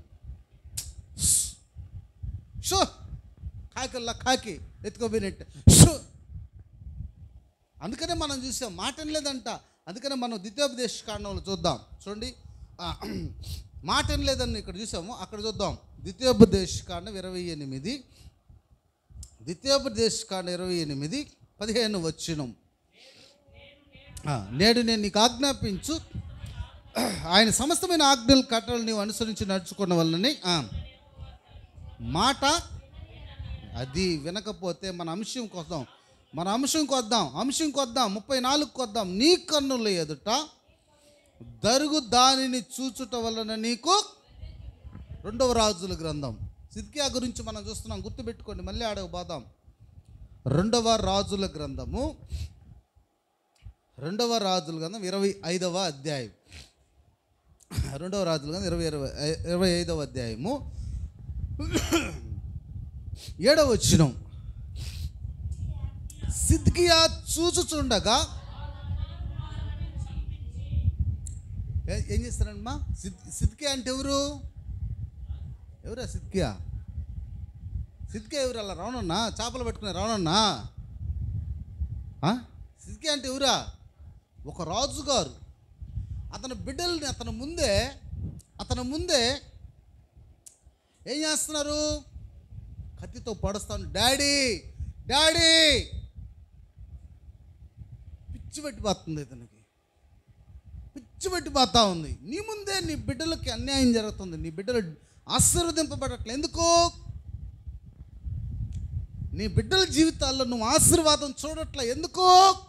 షో కాకిల్లా కాకి ఎత్తుకోపోయినట్టు షో అందుకనే మనం చూసాం మాట లేదంట అందుకనే మనం ద్వితీయోపదేశ కాండంలో చూద్దాం చూడండి ఆ, మాట లేదని ఇక్కడ చూసాము అక్కడ చూద్దాం ద్వితీయోపదేశ కాండం ఇరవై ఎనిమిది ద్వితీయోపదేశ కాండం ఇరవై ఎనిమిది పదిహేను వచ్చినం ఆ, నేడు నేను నీకు ఆజ్ఞాపించు ఆయన సమస్తమైన ఆజ్ఞలు కట్టలు నీవు అనుసరించి నడుచుకున్న వలనని ఆ, మాట అది వినకపోతే మన అంశంకి వద్దాం మన అంశంకి వద్దాం అంశంకి వద్దాం ముప్పై నాలుగుకి వద్దాం నీ కన్నుల ఎదుట దరుగు దానిని చూచుట వలన నీకు రెండవ రాజుల గ్రంథం సిద్కియా గురించి మనం చూస్తున్నాం గుర్తుపెట్టుకోండి మళ్ళీ ఆడకు పోదాం రెండవ రాజుల గ్రంథము రెండవ రాజుల గ్రంథం ఇరవై ఐదవ అధ్యాయం రెండవ రాజుల గ్రంథం ఇరవై ఇరవై ఇరవై ఐదవ అధ్యాయము ఏడవ వచ్చినం సిద్కియా చూచుచుండగా ఏ- ఏం చేస్తారమ్మా సిద్ సిద్కియా అంటే ఎవరు ఎవరా సిద్కియా సిద్కియా ఎవరు అలా రావణన్నా చేపలు పట్టుకునే రావణన్నా ఆ? సిద్కియా అంటే ఎవరా ఒక రాజుగారు అతని బిడ్డల్ని అతని ముందే అతని ముందే ఏం చేస్తున్నారు కత్తితో పడుస్తాను డాడీ డాడీ పిచ్చి పెట్టిపోతుంది ఇతనికి పిచ్చి పెట్టిపోతా ఉంది నీ ముందే నీ బిడ్డలకి అన్యాయం జరుగుతుంది నీ బిడ్డలు ఆశీర్వదింపబడట్లే ఎందుకు నీ బిడ్డల జీవితాల్లో నువ్వు ఆశీర్వాదం చూడట్లే ఎందుకు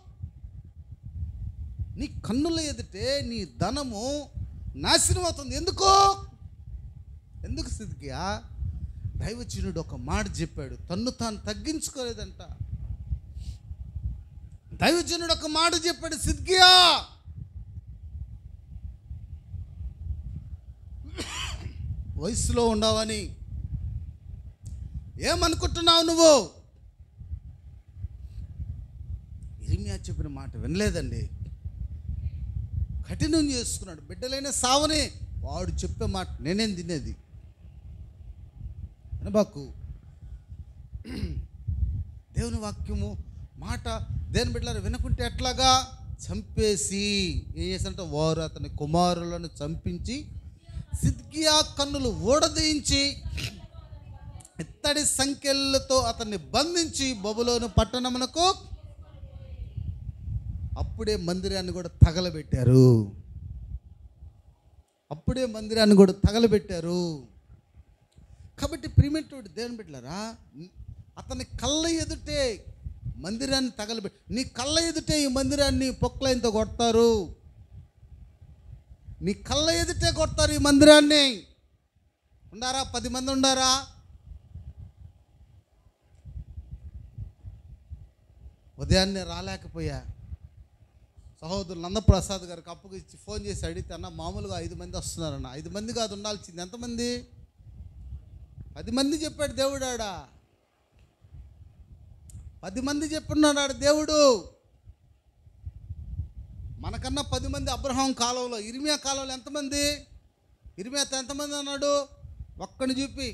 నీ కన్నుల ఎదుటే నీ ధనము నాశనం అవుతుంది ఎందుకు ఎందుకు స్థితికియా దైవచనుడు ఒక మాట చెప్పాడు తన్ను తాను తగ్గించుకోలేదంట దైవజనుడు ఒక మాట చెప్పాడు సిద్కియా వయసులో ఉండవని ఏమనుకుంటున్నావు నువ్వు ఇరిమియా చెప్పిన మాట వినలేదండి కఠినం చేసుకున్నాడు బిడ్డలైన సావని వాడు చెప్పే మాట నేనేం తినేది వినబాకు దేవుని వాక్యము మాట దేని బిడ్డలారు వినకుంటే ఎట్లాగా చంపేసి ఏం చేశారంటే వారు అతని కుమారులను చంపించి సిద్కియా కన్నులు ఊడదీయించి ఇత్తడి సంఖ్యలతో అతన్ని బంధించి బొబులోను పట్టణమునకు అప్పుడే మందిరాన్ని కూడా తగలబెట్టారు అప్పుడే మందిరాన్ని కూడా తగలబెట్టారు కాబట్టి ప్రిమిటెడ్ దేవుని బిడ్డలారా అతని కళ్ళ ఎదుటే మందిరాన్ని తగలబెట్టి నీ కళ్ళ ఎదుటే ఈ మందిరాన్ని పొక్లైన్తో కొడతారు నీ కళ్ళ ఎదుటే కొడతారు ఈ మందిరాన్ని ఉండారా పది మంది ఉండారా ఉదయాన్నే రాలేకపోయా సహోదరులు నందప్రసాద్ గారికి అప్పుకి ఇచ్చి ఫోన్ చేసి అడిగితే అన్న మామూలుగా ఐదు మంది వస్తున్నారన్న ఐదు మంది కాదు ఉండాల్సింది ఎంతమంది పది మంది చెప్పాడు దేవుడు ఆడ పది మంది చెప్పున్నాడు ఆడ దేవుడు మనకన్నా పది మంది అబ్రహాం కాలంలో ఇరిమియా కాలంలో ఎంతమంది ఇరిమియాతో ఎంతమంది అన్నాడు ఒక్కని చూపి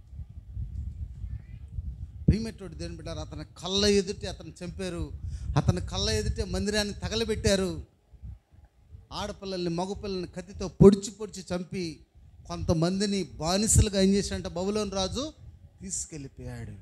ప్రీమెట్టోడు దేని బిడ్డారు అతని కళ్ళ ఎదుటి అతను చంపారు అతని కళ్ళ ఎదుటే మందిరాన్ని తగలబెట్టారు ఆడపిల్లల్ని మగపిల్లల్ని కత్తితో పొడిచి పొడిచి చంపి కొంతమందిని బానిసలుగా ఏం చేశాడంటే బబులోని రాజు తీసుకెళ్ళిపోయాడు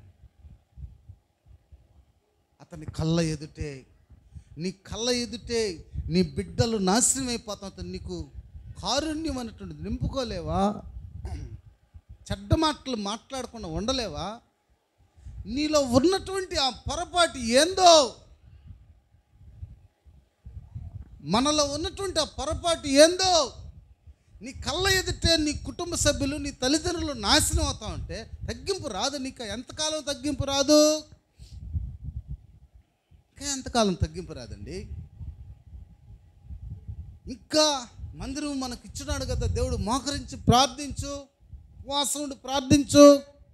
అతని కళ్ళ ఎదుటే నీ కళ్ళ ఎదుటే నీ బిడ్డలు నాశనం అయిపోతాం నీకు కారుణ్యం అనేటువంటిది నింపుకోలేవా చెడ్డ మాటలు మాట్లాడకుండా ఉండలేవా నీలో ఉన్నటువంటి ఆ పొరపాటు ఏందో మనలో ఉన్నటువంటి ఆ పొరపాటు ఏందో నీ కళ్ళ ఎదుటే నీ కుటుంబ సభ్యులు నీ తల్లిదండ్రులు నాశనం అవుతా ఉంటే తగ్గింపు రాదు నీకు ఎంతకాలం తగ్గింపు రాదు ఇంకా ఎంతకాలం తగ్గింపు రాదండి ఇంకా మందిరం మనకి ఇచ్చినాడు కదా దేవుడు మోకరించి ప్రార్థించు ఉపవాసం ఉండి ప్రార్థించు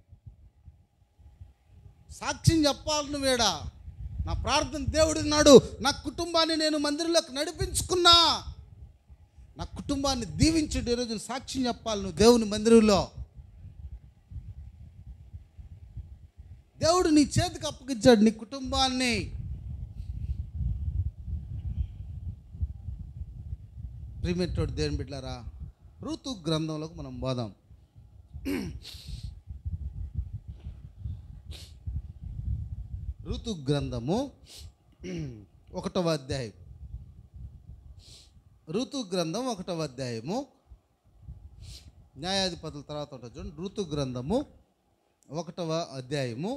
సాక్ష్యం చెప్పాలి నువ్వేడా నా ప్రార్థన దేవుడు నాడు నా కుటుంబాన్ని నేను మందిరంలోకి నడిపించుకున్నా నా కుటుంబాన్ని దీవించడు ఈరోజు సాక్ష్యం చెప్పాలి నువ్వు దేవుని మందిరంలో దేవుడు నీ చేతికి అప్పగించాడు నీ కుటుంబాన్ని ప్రిమిటోడు దేవుని బిడ్డారా ఋతు గ్రంథంలోకి మనం పోదాం ఋతు గ్రంథము ఒకటవ అధ్యాయం ఋతు గ్రంథం ఒకటవ అధ్యాయము న్యాయాధిపతుల తర్వాత ఉంటుంది చూడండి ఋతు గ్రంథము ఒకటవ అధ్యాయము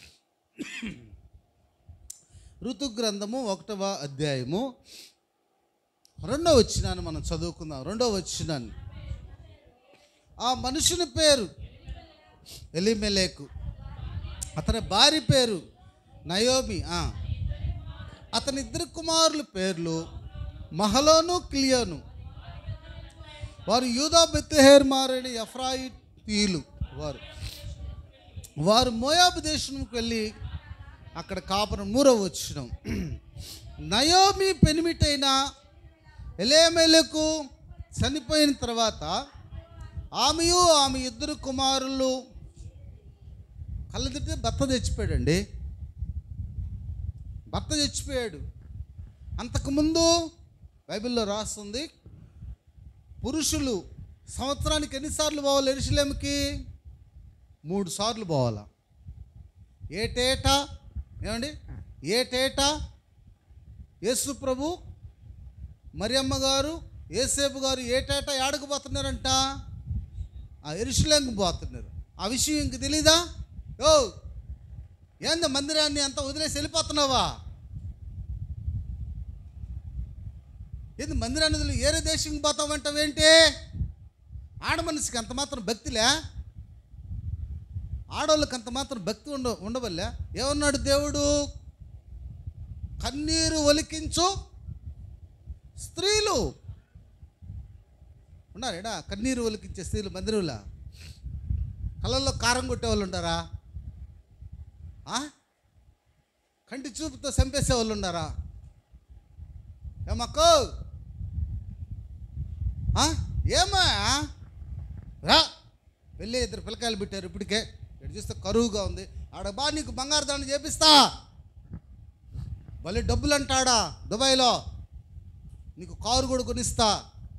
ఋతు గ్రంథము ఒకటవ అధ్యాయము రెండవ వచ్చినాన్ని మనం చదువుకుందాం రెండవ వచ్చినాన్ని ఆ మనుషుని పేరు ఎలిమెలేకు అతని భార్య పేరు నయోమి ఆ. అతని ఇద్దరు కుమారుల పేర్లు మహలోను క్లియోను వారు యూదా బెత్తెహేర్ మారేడి ఎఫ్రాయితీలు వారు వారు మోయాబు దేశంకి వెళ్ళి అక్కడ కాపురం మూరవ వచ్చినాం నయోమి పెనిమిటైన ఎలేమెలకు చనిపోయిన తర్వాత ఆమెయు ఆమె ఇద్దరు కుమారులు కళ్ళదిట్టే భర్త చచ్చిపోయాడండి భర్త చచ్చిపోయాడు అంతకుముందు బైబిల్లో రాస్తుంది పురుషులు సంవత్సరానికి ఎన్నిసార్లు పోవాలి ఎరుసలేంకి మూడు సార్లు పోవాలా ఏటేటా ఏమండి ఏటేటా యేసు ప్రభు మరియమ్మ గారు ఏసేపు గారు ఏటేటా ఏడకు పోతున్నారంట ఆ ఎరుసలేంకి పోతున్నారు ఆ విషయం ఇంక తెలీదా ఓ ఏంది మందిరాన్ని అంతా వదిలేసి వెళ్ళిపోతున్నావా ఏంది మందిరాన్ని వదిలి ఏరే దేశంకి పోతావంటావేంటి ఆడ మనిషికి అంత మాత్రం భక్తిలే ఆడవాళ్ళకి అంత మాత్రం భక్తి ఉండ ఉండవల్లే ఏమన్నాడు దేవుడు కన్నీరు ఒలికించు స్త్రీలు ఉన్నారేడా కన్నీరు ఒలికించే స్త్రీలు మందిరంలో కళ్ళల్లో కారం కొట్టే వాళ్ళు ఉంటారా ఆ? కంటి చూపుతో చంపేసే వాళ్ళు ఉండారా ఏమక్కో ఆ? ఏమా రా వెళ్ళి ఇద్దరు పిల్లకాయలు పెట్టారు ఇప్పటికే ఇక్కడ చూస్తే కరువుగా ఉంది ఆడ బా నీకు బంగారు దండ చేపిస్తా భలే డబ్బులు అంటాడా దుబాయ్లో నీకు కారు కూడా కొనిస్తా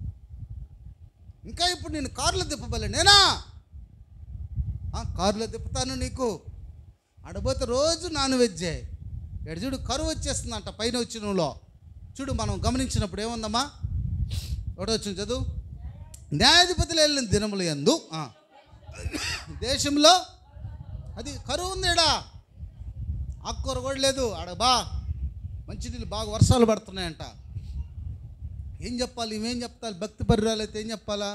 ఇంకా ఇప్పుడు నేను కారులో తిప్పబలే నేనా ఆ, కారులో తిప్పుతాను నీకు ఆడపోతే రోజు నాన్ వెజ్జే ఎడు చూడు కరువు వచ్చేస్తుందంట పైన వచ్చినలో చూడు మనం గమనించినప్పుడు ఏముందమ్మా ఒకటి వచ్చింది చదువు న్యాయాధిపతులు వెళ్ళిన దినములు ఎందు ఆ, దేశంలో అది కరువు ఉందేడా ఆకుకూర కూడా లేదు ఆడ బా మంచినీళ్ళు బాగా వర్షాలు పడుతున్నాయంట ఏం చెప్పాలి ఇవేం చెప్తాలి భక్తి పరిరాలు అయితే ఏం చెప్పాలా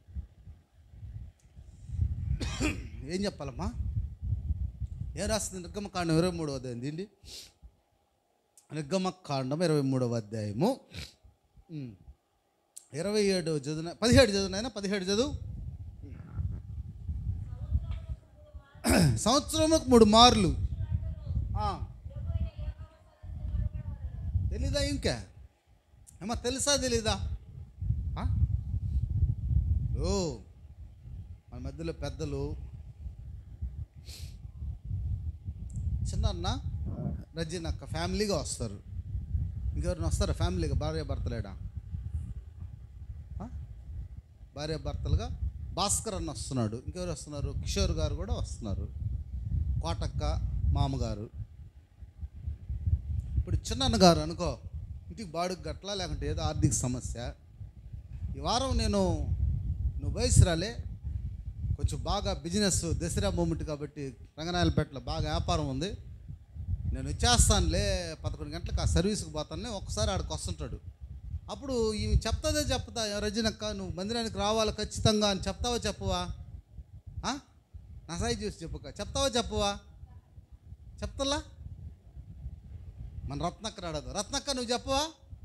ఏం చెప్పాలమ్మా ఏం రాస్తుంది నిర్గమకాండం ఇరవై మూడవ అధ్యాయం దీండి నిర్గమకాండం ఇరవై మూడవ అధ్యాయము ఉమ్. ఇరవై ఏడు చదువు పదిహేడు చదువునైనా పదిహేడు చదువు సంవత్సరములకు మూడు మార్లు ఆ. తెలీదా ఇంకా ఏమో తెలుసా తెలీదా ఆ? ఓ మన మధ్యలో పెద్దలు చిన్న రజీనక్క ఫ్యామిలీగా వస్తారు ఇంకెవరైనా వస్తారా ఫ్యామిలీగా భార్య భర్తలేడా ఆ? భార్య భర్తలుగా భాస్కర్ అన్న వస్తున్నాడు ఇంకెవరు వస్తున్నారు కిషోర్ గారు కూడా వస్తున్నారు కోటక్క మామగారు ఇప్పుడు చిన్నన్న గారు అనుకో ఇంటికి బాడుగు గట్ల లేకుంటే ఏదో ఆర్థిక సమస్య ఈ వారం నేను నువ్వు వయసు రాలే కొంచెం బాగా బిజినెస్ దసరా మూమెంట్ కాబట్టి రంగనాయలపేటలో బాగా వ్యాపారం ఉంది నేను వచ్చేస్తానులే పదకొండు గంటలకు ఆ సర్వీస్కి పోతానులే ఒక్కసారి ఆడికి వస్తుంటాడు అప్పుడు ఈమె చెప్తాదే చెప్తా రజనక్క నువ్వు మందిరానికి రావాలి ఖచ్చితంగా అని చెప్తావా చెప్పవా ఆ? నా సాయి చూసి చెప్పుక చెప్తావా చెప్పవా చెప్తలా మన రత్నక్క రాడదు రత్నక్క నువ్వు చెప్పవా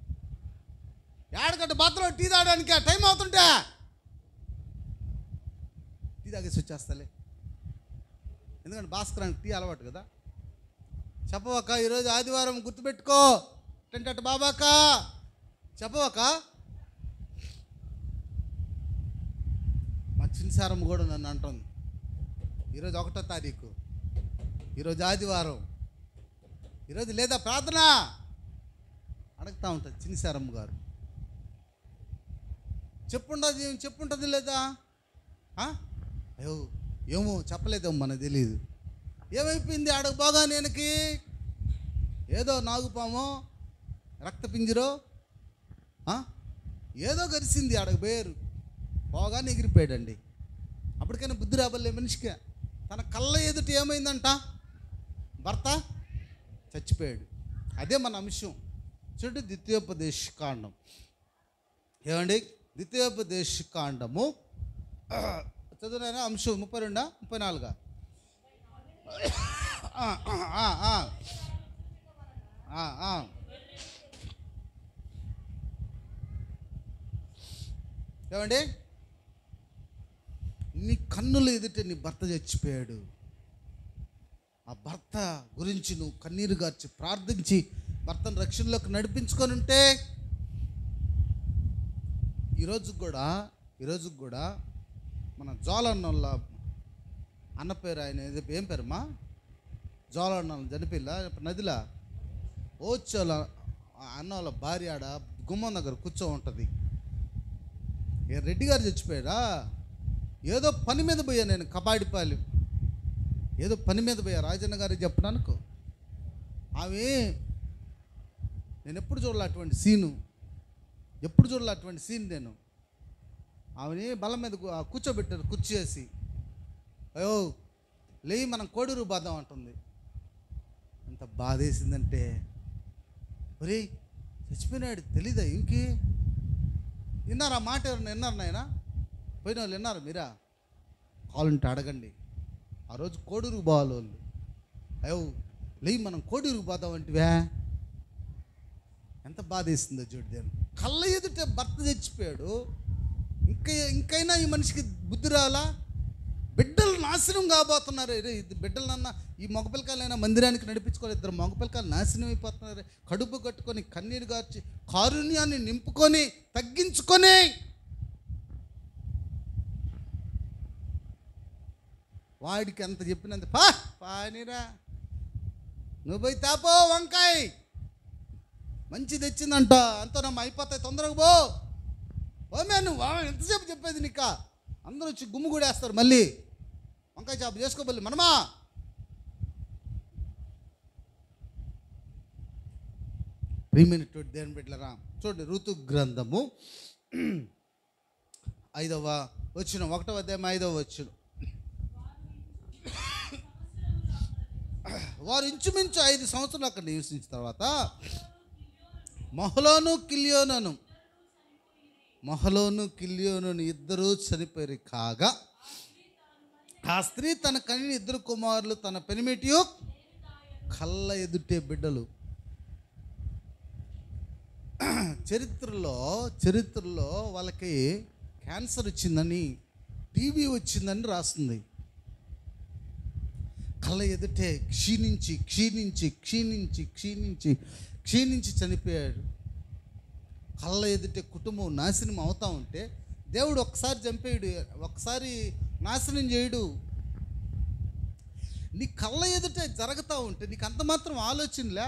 ఏడగంట బాత్రూంలో టీ తాగడానికి టైం అవుతుంటే టీ తాగేసి వచ్చేస్తాలే ఎందుకంటే భాస్కరానికి టీ అలవాటు కదా చెప్పవక్క ఈరోజు ఆదివారం గుర్తుపెట్టుకో టెంటట్ బాబాక చెప్పవక్క మా చిన్సారమ్మ కూడా నన్ను అంటుంది ఈరోజు ఒకటో తారీఖు ఈరోజు ఆదివారం ఈరోజు లేదా ప్రార్థన అడుగుతా ఉంటుంది చిన్సారమ్మ గారు చెప్పుండదు చెప్పుంటుంది లేదా ఆ? అయ్యో ఏమో చెప్పలేదేమో మనకు తెలియదు ఏమైపోయింది ఆడకు బాగా నేనకి ఏదో నాగుపామో రక్తపింజరో ఆ? ఏదో గరిసింది ఆడకు పేరు బాగానే ఎగిరిపోయాడండి అప్పటికైనా బుద్ధి రాబల్లే మనిషికి తన కళ్ళ ఎదుట ఏమైందంట భర్త చచ్చిపోయాడు అదే మన అంశం చూడండి ద్వితీయోపదేశ కాండం ఏమండి ద్వితీయోపదేశ కాండము చదువునైనా అంశం ముప్పై రెండా ముప్పై నాలుగా ఆ, ఆ, ఆ, ఆ. ఆ, ఆ. ఏమండి నీ కన్నుల ఎదుట నీ భర్త చచ్చిపోయాడు ఆ భర్త గురించి నువ్వు కన్నీరు గార్చి ప్రార్థించి భర్తను రక్షణలోకి నడిపించుకొని ఉంటే ఈరోజు కూడా ఈరోజు కూడా మన జోలన్నోళ్ళ అన్న పేరు ఆయన ఏదో- ఏం పేరమ్మా జోలన్న జనిపిల్ల నదిలా ఓచోల అన్న వాళ్ళ భార్య ఆడ గుమ్మం దగ్గర కూర్చో ఉంటుంది ఏ రెడ్డి గారు చచ్చిపోయాడా ఏదో పని మీద పోయా నేను కబాడిపాలి ఏదో పని మీద పోయా రాజన్న గారికి చెప్పడానికి ఆమె నేను ఎప్పుడు చూడాలి అటువంటి సీను ఎప్పుడు చూడాలి అటువంటి సీన్ నేను ఆమెని బలం మీద కూ- ఆ కూర్చోబెట్టారు కుర్చీ వేసి అయ్యో లేయి మనం కోడూరు బాధం అంటుంది ఎంత బాధేసిందంటే ఒరే చచ్చిపోయినాడు తెలీదా ఇంకే విన్నారా మాట ఎవరైనా విన్నారు నాయన పోయిన వాళ్ళు విన్నారు మీరా కావాలంటే అడగండి ఆ రోజు కోడూరుకు పోవాలి వాళ్ళు అయ్యో లేయి మనం కోడూరుకు పోదాం అంటివే ఎంత బాధ వేసిందో చూడు దేవుని కళ్ళ ఎదుట భర్త చచ్చిపోయాడు ఇంకా ఇంకైనా ఈ మనిషికి బుద్ధి రాలా బిడ్డలు నా నాశనం కాబోతున్నారు రే, ఇది బిడ్డలన్నా ఈ మగ పిల్లకాయలైనా మందిరానికి నడిపించుకోవాలి ఇద్దరు మగ పిల్లకాయలు నాశనం అయిపోతున్నారు కడుపు కట్టుకొని కన్నీరు గార్చి కారుణ్యాన్ని నింపుకొని తగ్గించుకొని వాడికి ఎంత చెప్పినంత పా పానిరా నువ్వు పోయి తాపో వంకాయ మంచి తెచ్చిందంట అంతా నమ్మ అయిపోతాయి తొందరగా పో ఓమే నువ్వు వా, ఎంతసేపు చెప్పేది నీకా అందరూ వచ్చి గుమ్ము కూడేస్తారు మళ్ళీ వంకాయ చాపు చేసుకోబల్లి మనమా ప్రియమైనటువంటి దేవుని బిడ్డలరా చూడండి ఋతు గ్రంథము ఐదవ వచ్చిన ఒకటవ అధ్యాయం ఐదవ వచ్చిన వారు ఇంచుమించు ఐదు సంవత్సరాలు అక్కడ నివసించిన తర్వాత మహలోను కిలియోనను మహలోను కిలియోను ఇద్దరూ చనిపోయి కాగా ఆ స్త్రీ తన కనిన ఇద్దరు కుమారులు తన పెనిమిటియు కళ్ళ ఎదుటే బిడ్డలు చరిత్రలో చరిత్రలో వాళ్ళకి క్యాన్సర్ వచ్చిందని టీబీ వచ్చిందని రాస్తుంది కళ్ళ ఎదుటే క్షీణించి క్షీణించి క్షీణించి క్షీణించి క్షీణించి చనిపోయాడు కళ్ళ ఎదుటే కుటుంబం నాశనం అవుతా ఉంటే దేవుడు ఒక్కసారి చంపేయడు ఒక్కసారి నాశనం చేయడు నీ కళ్ళ ఎదుటే జరుగుతూ ఉంటే నీకు అంత మాత్రం ఆలోచనలే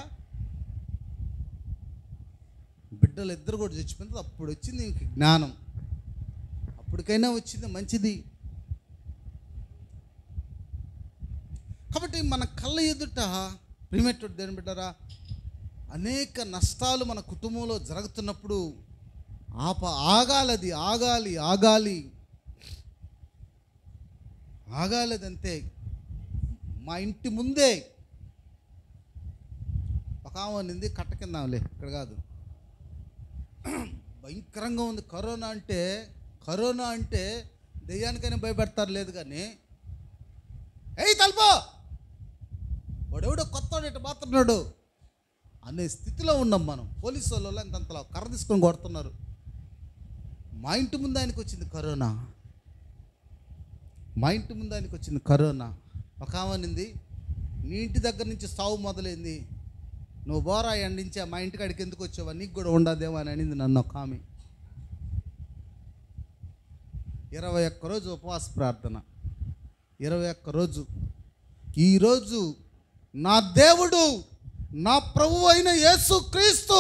బిడ్డలు ఇద్దరు కూడా చచ్చిపోయింది అప్పుడు వచ్చింది ఇంక జ్ఞానం అప్పటికైనా వచ్చింది మంచిది కాబట్టి మన కళ్ళ ఎదుట ప్రిమేటెడ్ దేని బిడ్డరా అనేక నష్టాలు మన కుటుంబంలో జరుగుతున్నప్పుడు ఆప ఆగాలది ఆగాలి ఆగాలి ఆగాలదంతే మా ఇంటి ముందే ఒక ఆమె నింది కట్ట కిందాంలే ఇక్కడ కాదు భయంకరంగా ఉంది కరోనా అంటే కరోనా అంటే దెయ్యానికైనా భయపెడతారు లేదు కానీ ఏయ్ తలుపో వాడెవడో కొత్త ఇటు మాత్రన్నాడు అనే స్థితిలో ఉన్నాం మనం పోలీసు వాళ్ళు అంతంతలా కర్ర తీసుకొని కొడుతున్నారు మా ఇంటి ముందు ఆయనకు వచ్చింది కరోనా మా ఇంటి ముందు ఆయనకు వచ్చింది కరోనా ఒక ఆమెనింది నీ ఇంటి దగ్గర నుంచి సావు మొదలైంది నువ్వు బోరా ఎండించా మా ఇంటికి అడిగి ఎందుకు వచ్చావా నీకు కూడా ఉండదేమో అని అనింది నన్ను ఒక ఆమె ఇరవై ఒక్క రోజు ఉపవాస ప్రార్థన ఇరవై ఒక్క రోజు ఈరోజు నా దేవుడు నా ప్రభు అయిన యేసు క్రీస్తు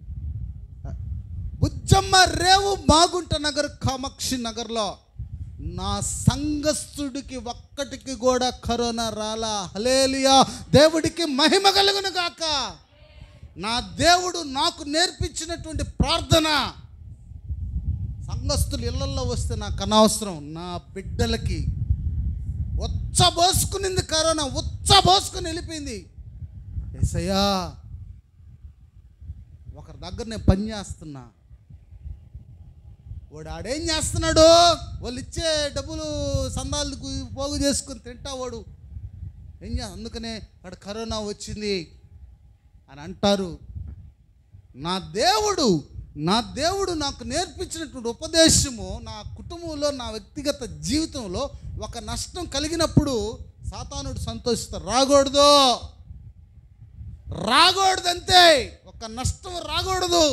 బుజ్జమ్మ రేవు మాగుంట నగర్ కామాక్షి నగర్లో నా సంఘస్థుడికి ఒక్కటికి కూడా కరోనా రాలా హలేలియా దేవుడికి మహిమ కలుగును గాక నా దేవుడు నాకు నేర్పించినటువంటి ప్రార్థన సంఘస్థులు ఇళ్లల్లో వస్తే నాకు అనవసరం నా బిడ్డలకి ఉచ్చబోసుకునింది కరోనా ఉచ్చబోసుకుని వెళ్ళిపోయింది ఎసయ్యా ఒకరి దగ్గర నేను పని చేస్తున్నా వాడు ఆడేం చేస్తున్నాడు వాళ్ళు ఇచ్చే డబ్బులు సందాలు గు- పోగు చేసుకుని తింటా వాడు ఏం చే అందుకనే అక్కడ కరోనా వచ్చింది అని అంటారు నా దేవుడు నా దేవుడు నాకు నేర్పించినటువంటి ఉపదేశము నా కుటుంబంలో నా వ్యక్తిగత జీవితంలో ఒక నష్టం కలిగినప్పుడు సాతానుడు సంతోషిస్తారు రాకూడదు రాకూడదంతే ఒక నష్టం రాకూడదు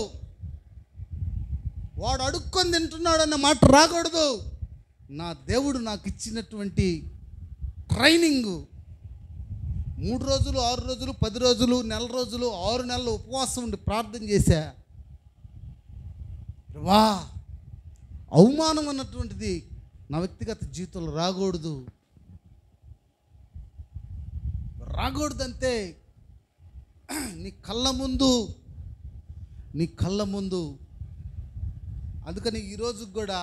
వాడు అడుక్కొని తింటున్నాడు అన్న మాట రాకూడదు నా దేవుడు నాకు ఇచ్చినటువంటి ట్రైనింగు మూడు రోజులు ఆరు రోజులు పది రోజులు నెల రోజులు ఆరు నెలలు ఉపవాసం ఉండి ప్రార్థన చేశా వా అవమానం అన్నటువంటిది నా వ్యక్తిగత జీవితంలో రాకూడదు రాకూడదంతే నీ కళ్ళ ముందు నీ కళ్ళ ముందు అందుకని ఈరోజు కూడా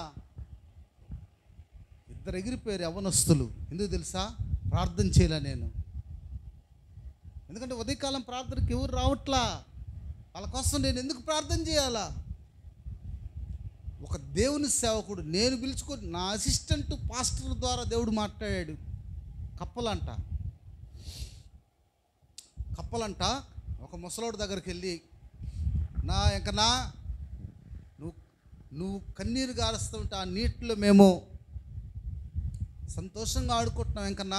ఇద్దరు ఎగిరిపోయారు యవనస్తులు ఎందుకు తెలుసా ప్రార్థన చేయలే నేను ఎందుకంటే ఉదయకాలం ప్రార్థనకి ఎవరు రావట్లా వాళ్ళ కోసం నేను ఎందుకు ప్రార్థన చేయాలా ఒక దేవుని సేవకుడు నేను పిలుచుకొని నా అసిస్టెంట్ పాస్టర్ ద్వారా దేవుడు మాట్లాడాడు కప్పలంట కప్పలంట ఒక ముసలోడి దగ్గరికి వెళ్ళి నా ఇంక నా నువ్వు నువ్వు కన్నీరు గారుస్తుంటే ఆ నీటిలో మేము సంతోషంగా ఆడుకుంటున్నావు ఇంకన్నా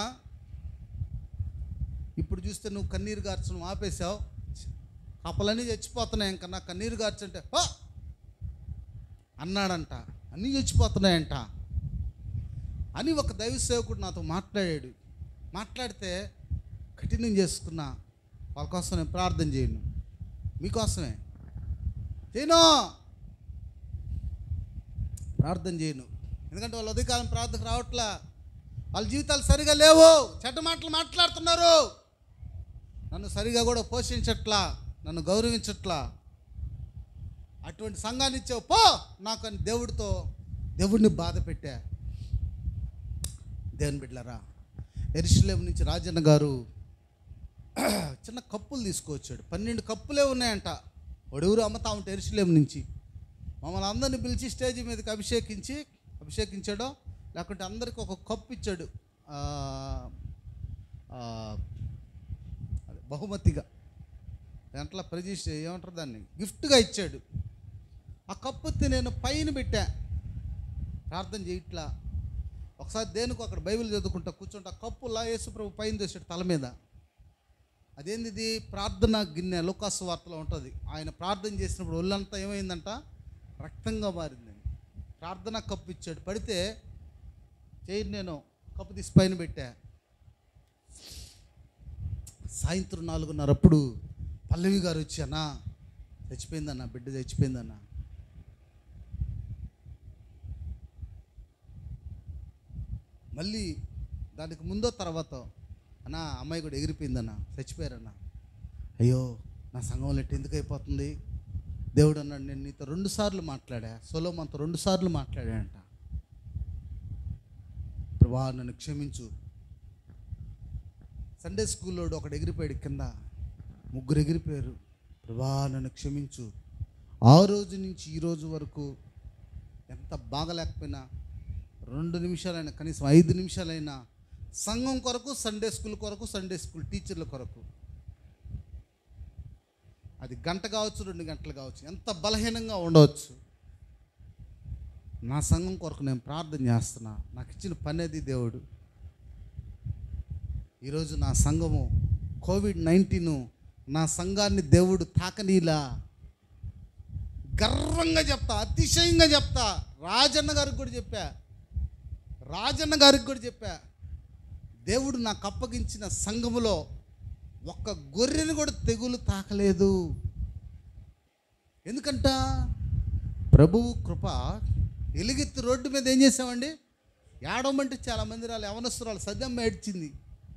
ఇప్పుడు చూస్తే నువ్వు కన్నీరు గార్చడం ఆపేశావు కప్పలన్నీ చచ్చిపోతున్నాయి ఇంకన్నా కన్నీరు గార్చంటే "హో!" అన్నాడంట అన్నీ చచ్చిపోతున్నాయంట అని ఒక దైవ సేవకుడు నాతో మాట్లాడాడు మాట్లాడితే కఠినం చేసుకున్నా వాళ్ళ కోసం నేను ప్రార్థన చేయను మీకోసమే చేయను ప్రార్థన చేయను ఎందుకంటే వాళ్ళు ఉదయకాలం ప్రార్థనకు రావట్లా వాళ్ళ జీవితాలు సరిగా లేవు చెడ్డ మాటలు మాట్లాడుతున్నారు నన్ను సరిగా కూడా పోషించట్లా నన్ను గౌరవించట్లా అటువంటి సంఘాన్ని ఇచ్చావు పో నాకు అని దేవుడితో దేవుడిని బాధ పెట్టా దేవుని బిడ్డలారా ఎరుసలేం నుంచి రాజన్న గారు చిన్న కప్పులు తీసుకొచ్చాడు పన్నెండు కప్పులే ఉన్నాయంట ఒడుగురు అమ్మతా ఉంటే ఎరుసలేం నుంచి మమ్మల్ని అందరిని పిలిచి స్టేజ్ మీదకి అభిషేకించి అభిషేకించాడో లేకుంటే అందరికి ఒక కప్పు ఇచ్చాడు ఆ, ఆ, అదే బహుమతిగా దాంట్లో ప్రజెస్ ఏమంటారు దాన్ని గిఫ్ట్గా ఇచ్చాడు ఆ కప్పు ఎత్తి నేను పైన పెట్టా ప్రార్థన చేయట్లా ఒకసారి దేనికి అక్కడ బైబిల్ చదువుకుంటా కూర్చుంటా కప్పులా యేసుప్రభు పైన చేసాడు తల మీద అదేంది ఇది ప్రార్థన గిన్నె లోకాసు వార్తలో ఉంటుంది ఆయన ప్రార్థన చేసినప్పుడు ఒళ్ళంతా ఏమైందంట రక్తంగా మారింది ప్రార్థన కప్పు ఇచ్చాడు పడితే చేయి నేను కప్పు తీసి పైన పెట్టా సాయంత్రం నాలుగున్నరప్పుడు పల్లవి గారు వచ్చానా చచ్చిపోయిందన్న బిడ్డ చచ్చిపోయిందన్న మళ్ళీ దానికి ముందో తర్వాత అన్న అమ్మాయి కూడా ఎగిరిపోయిందన్న చచ్చిపోయారన్న అయ్యో నా సంఘంలో ఎట్టు ఎందుకు అయిపోతుంది దేవుడు అన్నాడు నేను నీతో రెండు సార్లు మాట్లాడా సొలోమంతో రెండు సార్లు మాట్లాడాడంట ప్రభా నన్ను క్షమించు సండే స్కూల్లో ఒకడు ఎగిరిపోయాడు కింద ముగ్గురు ఎగిరిపోయారు ప్రభా నన్ను క్షమించు ఆ రోజు నుంచి ఈ రోజు వరకు ఎంత బాగలేకపోయినా రెండు నిమిషాలైనా కనీసం ఐదు నిమిషాలైనా సంఘం కొరకు సండే స్కూల్ కొరకు సండే స్కూల్ టీచర్ల కొరకు అది గంట కావచ్చు రెండు గంటలు కావచ్చు ఎంత బలహీనంగా ఉండవచ్చు నా సంఘం కొరకు నేను ప్రార్థన చేస్తున్నా నాకు ఇచ్చిన పని అది దేవుడు ఈరోజు నా సంఘము కోవిడ్ నైన్టీన్ నా సంఘాన్ని దేవుడు తాకనీలా గర్వంగా చెప్తా అతిశయంగా చెప్తా రాజన్న గారికి కూడా చెప్పా రాజన్న గారికి కూడా చెప్పా దేవుడు నాకు అప్పగించిన సంఘములో ఒక్క గొర్రెని కూడా తెగులు తాకలేదు ఎందుకంట ప్రభువు కృప ఎలుగెత్తి రోడ్డు మీద ఏం చేసామండి ఏడవమంటే చాలా మంది రాళ్ళు యవనస్తురాలు సద్యమ్మ ఏడ్చింది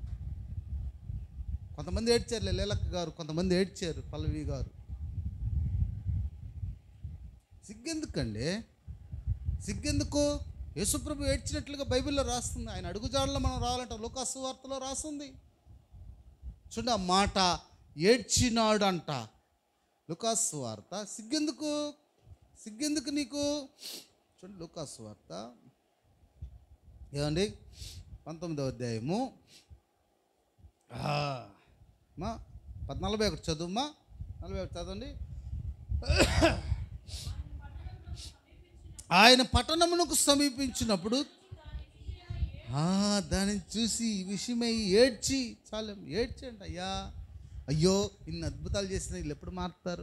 కొంతమంది ఏడ్చారు లేలక్క గారు కొంతమంది ఏడ్చారు పల్లవి గారు సిగ్గెందుకండి సిగ్గెందుకు యేసుప్రభు ఏడ్చినట్లుగా బైబిల్లో రాస్తుంది ఆయన అడుగుజాడలో మనం రావాలంటే లోకాసు వార్తలో రాస్తుంది చూడండి ఆ మాట ఏడ్చినాడు అంట లుకాసు వార్త సిగ్గెందుకు సిగ్గెందుకు నీకు చూడండి లుకాసు వార్త ఏమండి పంతొమ్మిదవ అధ్యాయము ఆ, మా పద్ నలభై ఒకటి చదువుమా నలభై ఒకటి చదవండి ఆయన పట్టణమునకు సమీపించినప్పుడు ఆ, దానిని చూసి ఈ విషయమై ఏడ్చి చాలు ఏడ్చండి అయ్యా అయ్యో ఇన్ని అద్భుతాలు చేసిన వీళ్ళు ఎప్పుడు మారుతారు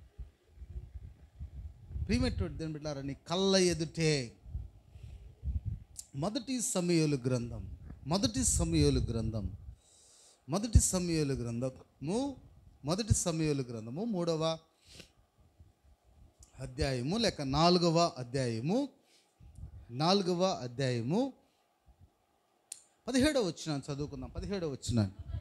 ప్రియమైనటువంటి దేని బిడ్డారా నీ కళ్ళ ఎదుటే మొదటి సమయలు గ్రంథం మొదటి సమయలు గ్రంథం మొదటి సమయలు గ్రంథము మొదటి సమయలు గ్రంథము మూడవ అధ్యాయము లేక నాలుగవ అధ్యాయము నాలుగవ అధ్యాయము పదిహేడవ వచ్చిన చదువుకుందాం పదిహేడవ వచ్చిన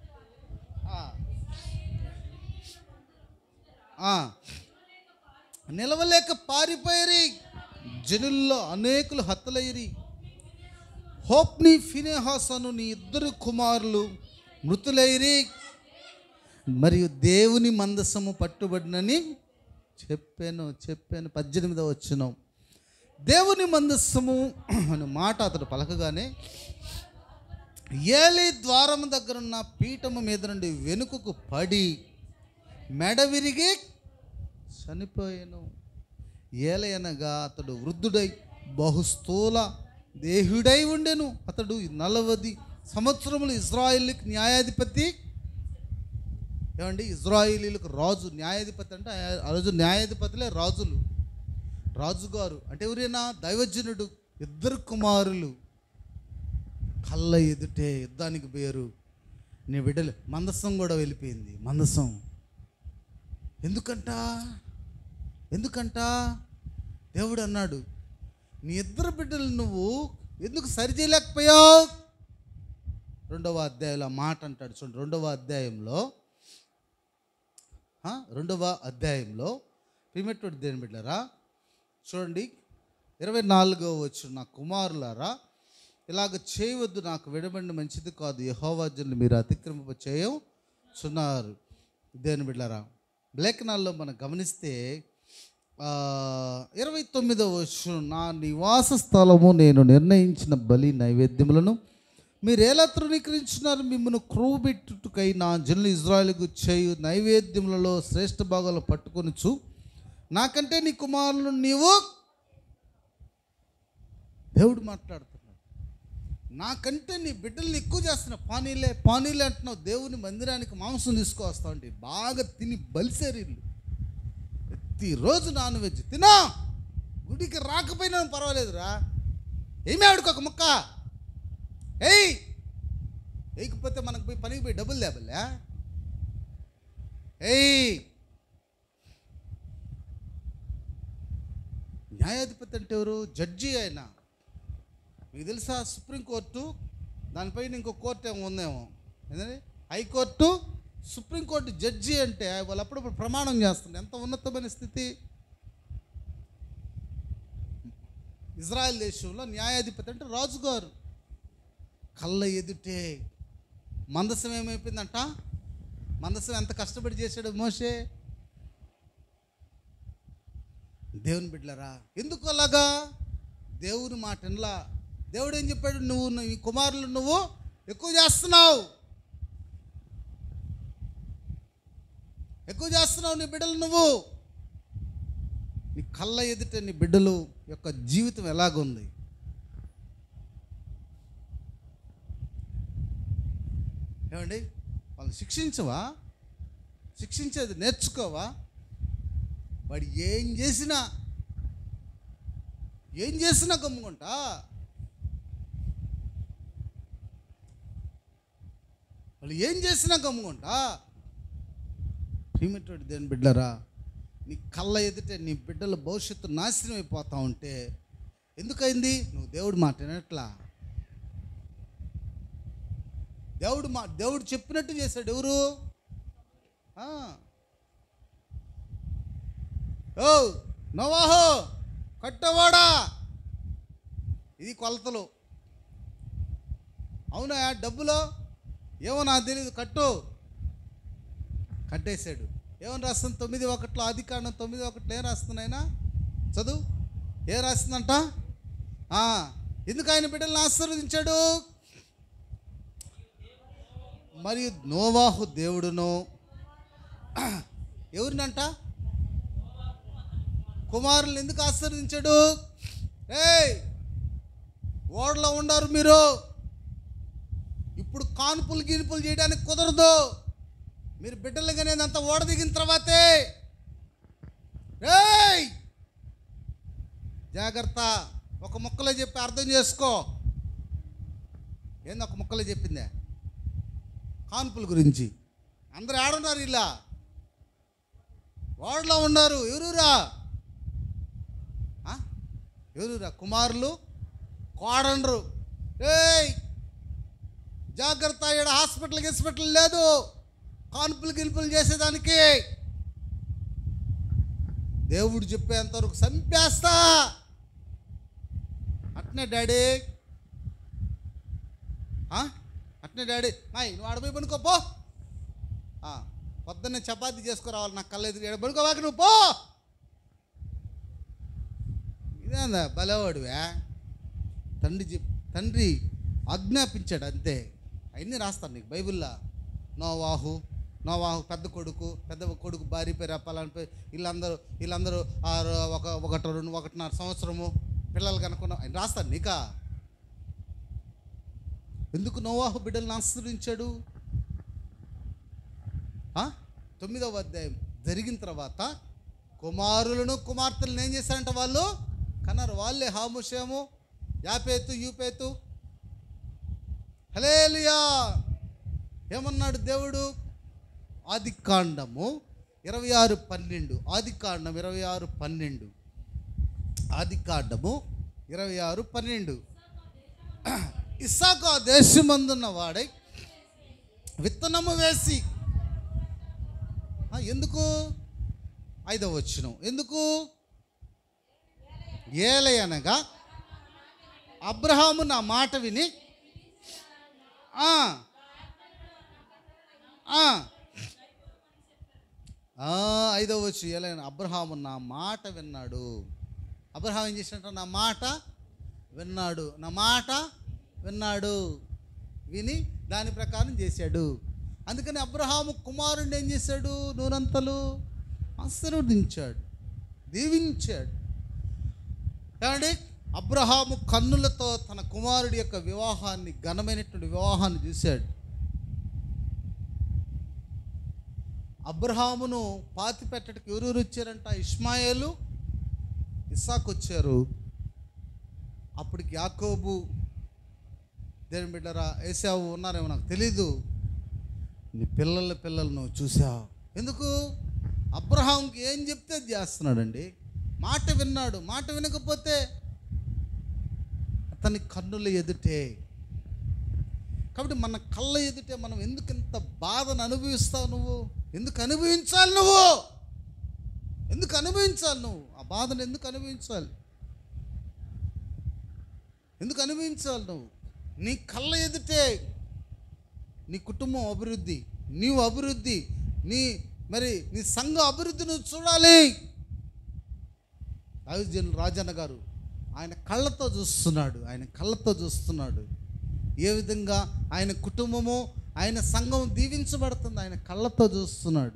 నిలవలేక పారిపోయిరి జనుల్లో అనేకులు హతలైరి హోప్ని ఫినేహాసను నీ ఇద్దరు కుమారులు మృతులైరి మరియు దేవుని మందసము పట్టుబడినని చెప్పాను చెప్పాను పద్దెనిమిదవ వచ్చిన దేవుని మందస్సము అనే మాట అతడు పలకగానే ఏలి ద్వారము దగ్గర ఉన్న పీఠము మీద నుండి వెనుకకు పడి మెడ విరిగి చనిపోయాను ఏలయనగా అతడు వృద్ధుడై బహుస్థూల దేహుడై ఉండెను అతడు నలవది సంవత్సరములు ఇజ్రాయిల్కి న్యాయాధిపతి ఏమండి ఇజ్రాయిలీలకు రాజు న్యాయాధిపతి అంటే ఆ- ఆ రోజు న్యాయాధిపతులే రాజులు రాజుగారు అంటే ఎవరైనా దైవజనుడు ఇద్దరు కుమారులు కళ్ళ ఎదుటే యుద్ధానికి పోయారు నీ బిడ్డలు మందసం కూడా వెళ్ళిపోయింది మందసం ఎందుకంట ఎందుకంట దేవుడు అన్నాడు నీ ఇద్దరు బిడ్డలు నువ్వు ఎందుకు సరి చేయలేకపోయావు రెండవ అధ్యాయంలో ఆ మాట అంటాడు చూడండి రెండవ అధ్యాయంలో ఆ, రెండవ అధ్యాయంలో ప్రిమెట్టుడు దేని బిడ్డరా చూడండి ఇరవై నాలుగవ వచ్చు నా కుమారులారా ఇలాగ చేయవద్దు నాకు విడబండి మంచిది కాదు యహోవాజుని మీరు అతిక్రమింప చేయం చున్నారు దేని బిడ్డరా లేఖనాల్లో మనం గమనిస్తే ఆ, ఇరవై తొమ్మిదవ వచ్చు నా నివాస స్థలము నేను నిర్ణయించిన బలి నైవేద్యములను మీరు ఎలా తృణీకరించున్నారు మిమ్మల్ని క్రూబెట్టుకై నా జనులు ఇజ్రాయల్కు చేయు నైవేద్యములలో శ్రేష్ఠ భాగాలు పట్టుకొనుచు నాకంటే నీ కుమారులు నీవు దేవుడు మాట్లాడుతున్నాడు నాకంటే నీ బిడ్డల్ని ఎక్కువ చేస్తున్నా పానీలే పానీలే అంటున్నావు దేవుని మందిరానికి మాంసం తీసుకొస్తా ఉంటే బాగా తిని బలిసేరీళ్ళు ప్రతిరోజు నాన్ వెజ్ తినా గుడికి రాకపోయినా పర్వాలేదురా ఏమి ఆవిడకి ఒక ముక్క ఏయ్ వేయకపోతే మనకు పోయి పనికి పోయి డబ్బులు లేబల్లా ఏయ్ న్యాయాధిపతి అంటే ఎవరు జడ్జి ఆయన మీకు తెలుసా సుప్రీంకోర్టు దానిపైన ఇంకో కోర్టు ఏమో ఉందేమో ఏంటంటే హైకోర్టు సుప్రీంకోర్టు జడ్జి అంటే వాళ్ళు అప్పుడప్పుడు ప్రమాణం చేస్తుంది ఎంత ఉన్నతమైన స్థితి ఇజ్రాయెల్ దేశంలో న్యాయాధిపతి అంటే రాజుగారు కళ్ళ ఎదుటే మందసం ఏమైపోయిందంట మందసం ఎంత కష్టపడి చేశాడు మోషే దేవుని బిడ్డలరా ఎందుకు అలాగా దేవుని మాట వినలా దేవుడు ఏం చెప్పాడు నువ్వు నీ కుమారులు నువ్వు ఎక్కువ చేస్తున్నావు ఎక్కువ చేస్తున్నావు నీ బిడ్డలు నువ్వు నీ కళ్ళ ఎదుట నీ బిడ్డలు యొక్క జీవితం ఎలాగుంది ఏమండి వాళ్ళని శిక్షించవా శిక్షించేది నేర్చుకోవా వాడు ఏం చేసినా ఏం చేసినా గమ్ముకుంటా వాళ్ళు ఏం చేసినా గమ్ముకుంటా ప్రీమెటోడి దేని బిడ్డరా నీ కళ్ళ ఎదుటే నీ బిడ్డల భవిష్యత్తు నాశనం అయిపోతా ఉంటే ఎందుకైంది నువ్వు దేవుడు మాట వినట్లా దేవుడు మా దేవుడు చెప్పినట్టు చేశాడు ఎవరు ఆ. ఓ నవాహో కట్టవాడా ఇది కొలతలు అవునా డబ్బులో ఏమో నాకు తెలియదు కట్టు కట్టేశాడు ఏమని రాస్తుంది తొమ్మిది ఒకటిలో ఆది కాండం తొమ్మిది ఒకటిలో ఏం రాస్తున్నాయినా చదువు ఏం రాస్తుందంట ఆ, ఎందుకు ఆయన బిడ్డలను ఆశీర్వదించాడు మరియు నోవాహు దేవుడును ఎవరినంట కుమారులను ఎందుకు ఆశీర్వదించాడు ఏయ్ ఓడలో ఉండారు మీరు ఇప్పుడు కాన్పులు గినుపులు చేయడానికి కుదరదు మీరు బిడ్డలు కానీ అంతా ఓడ దిగిన తర్వాతే రేయ్ జాగ్రత్త ఒక ముక్కలో చెప్పి అర్థం చేసుకో ఏంది ఒక ముక్కలో చెప్పిందే కాన్పుల గురించి అందరు ఆడున్నారు ఇలా ఓడలో ఉన్నారు ఎవరురా ఆ? ఎవరురా కుమారులు కోడండ్రు ఏయ్ జాగ్రత్త ఇక్కడ హాస్పిటల్ హాస్పిటల్ లేదు కాన్పులు గిల్పులు చేసేదానికి దేవుడు చెప్పేంతవరకు చంపేస్తా అట్నే డాడీ ఆ? అట్నే డాడీ నాయ్ నువ్వు ఆడపోయి పనుకో పో ఆ, పొద్దున్నే చపాతీ చేసుకురావాలి నాకు కళ్ళు ఎదురు పనుకోవాక నువ్వు పో ఇదేందా బలవాడువే తండ్రి చెప్ తండ్రి ఆజ్ఞాపించాడు అంతే అవన్నీ రాస్తాను నీకు బైబిల్లో నోవాహు నోవాహు పెద్ద కొడుకు పెద్ద కొడుకు భార్య పేరు అప్పాలని పేరు వీళ్ళందరూ వీళ్ళందరూ ఆ రో- ఒక ఒకటి రెండు ఒకటిన్నర సంవత్సరము పిల్లలు కనుక్కున్నాం ఆయన రాస్తాను నీకా ఎందుకు నోవాహు బిడ్డలను ఆశ్రయించాడు ఆ? తొమ్మిదవ అధ్యాయం జరిగిన తర్వాత కుమారులను కుమార్తెలను ఏం చేశారంట వాళ్ళు కన్నారు వాళ్ళే హాముషేము యాపేతు యూపేతు హలేలియా ఏమన్నాడు దేవుడు ఆది కాండము ఇరవై ఆరు పన్నెండు ఆది కాండం ఇరవై ఆరు పన్నెండు ఆది కాండము ఇరవై ఆరు పన్నెండు ఇసాకు ఆ దేశమందున్న వాడై విత్తనము వేసి ఆ, ఎందుకు ఐదవ వచ్చిన ఎందుకు ఏలయనగా అబ్రహాము నా మాట విని ఆ, ఆ, ఆ, ఐదవ వచ్చి ఏలైన అబ్రహాము నా మాట విన్నాడు అబ్రహాం ఏం చేసినట్టు నా మాట విన్నాడు నా మాట విన్నాడు విని దాని ప్రకారం చేశాడు అందుకని అబ్రహాము కుమారుడిని ఏం చేశాడు నూరంతలు ఆశీర్వదించాడు దీవించాడు ఏమండి అబ్రహాము కన్నులతో తన కుమారుడి యొక్క వివాహాన్ని ఘనమైనటువంటి వివాహాన్ని చూశాడు అబ్రహామును పాతి పెట్టడానికి ఎవరెవరు వచ్చారంట ఇస్మాయేలు ఇస్సాకు వచ్చారు అప్పటికి యాకోబు దేవుని బిడ్డరా ఏసావు ఉన్నారేమో నాకు తెలీదు నీ పిల్లల పిల్లలను చూసావు ఎందుకు అబ్రహాంకి ఏం చెప్తే అది చేస్తున్నాడండి మాట విన్నాడు మాట వినకపోతే అతని కన్నుల ఎదుటే కాబట్టి మన కళ్ళ ఎదుటే మనం ఎందుకు ఇంత బాధను అనుభవిస్తావు నువ్వు ఎందుకు అనుభవించాలి నువ్వు ఎందుకు అనుభవించాలి నువ్వు ఆ బాధను ఎందుకు అనుభవించాలి ఎందుకు అనుభవించాలి నువ్వు నీ కళ్ళ ఎదుటే నీ కుటుంబం అభివృద్ధి నీవు అభివృద్ధి నీ మరి నీ సంఘ అభివృద్ధి నువ్వు చూడాలి రాజన్ రాజన్న గారు ఆయన కళ్ళతో చూస్తున్నాడు ఆయన కళ్ళతో చూస్తున్నాడు ఏ విధంగా ఆయన కుటుంబము ఆయన సంఘం దీవించబడుతుంది ఆయన కళ్ళతో చూస్తున్నాడు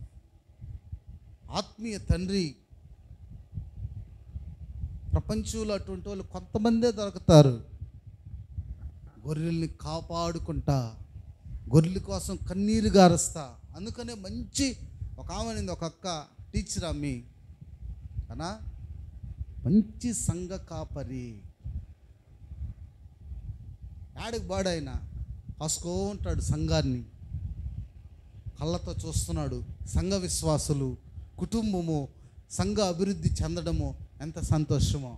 ఆత్మీయ తండ్రి ప్రపంచంలో అటువంటి వాళ్ళు కొంతమందే దొరుకుతారు గొర్రెల్ని కాపాడుకుంటా గొర్రెల కోసం కన్నీరు గారుస్తా అందుకనే మంచి ఒక ఆమెనింది ఒక అక్క టీచర్ అమ్మి అనా మంచి సంఘ కాపరి యాడికి బాడైనా కాసుకో ఉంటాడు సంఘాన్ని కళ్ళతో చూస్తున్నాడు సంఘ విశ్వాసులు కుటుంబము సంఘ అభివృద్ధి చెందడము ఎంత సంతోషమో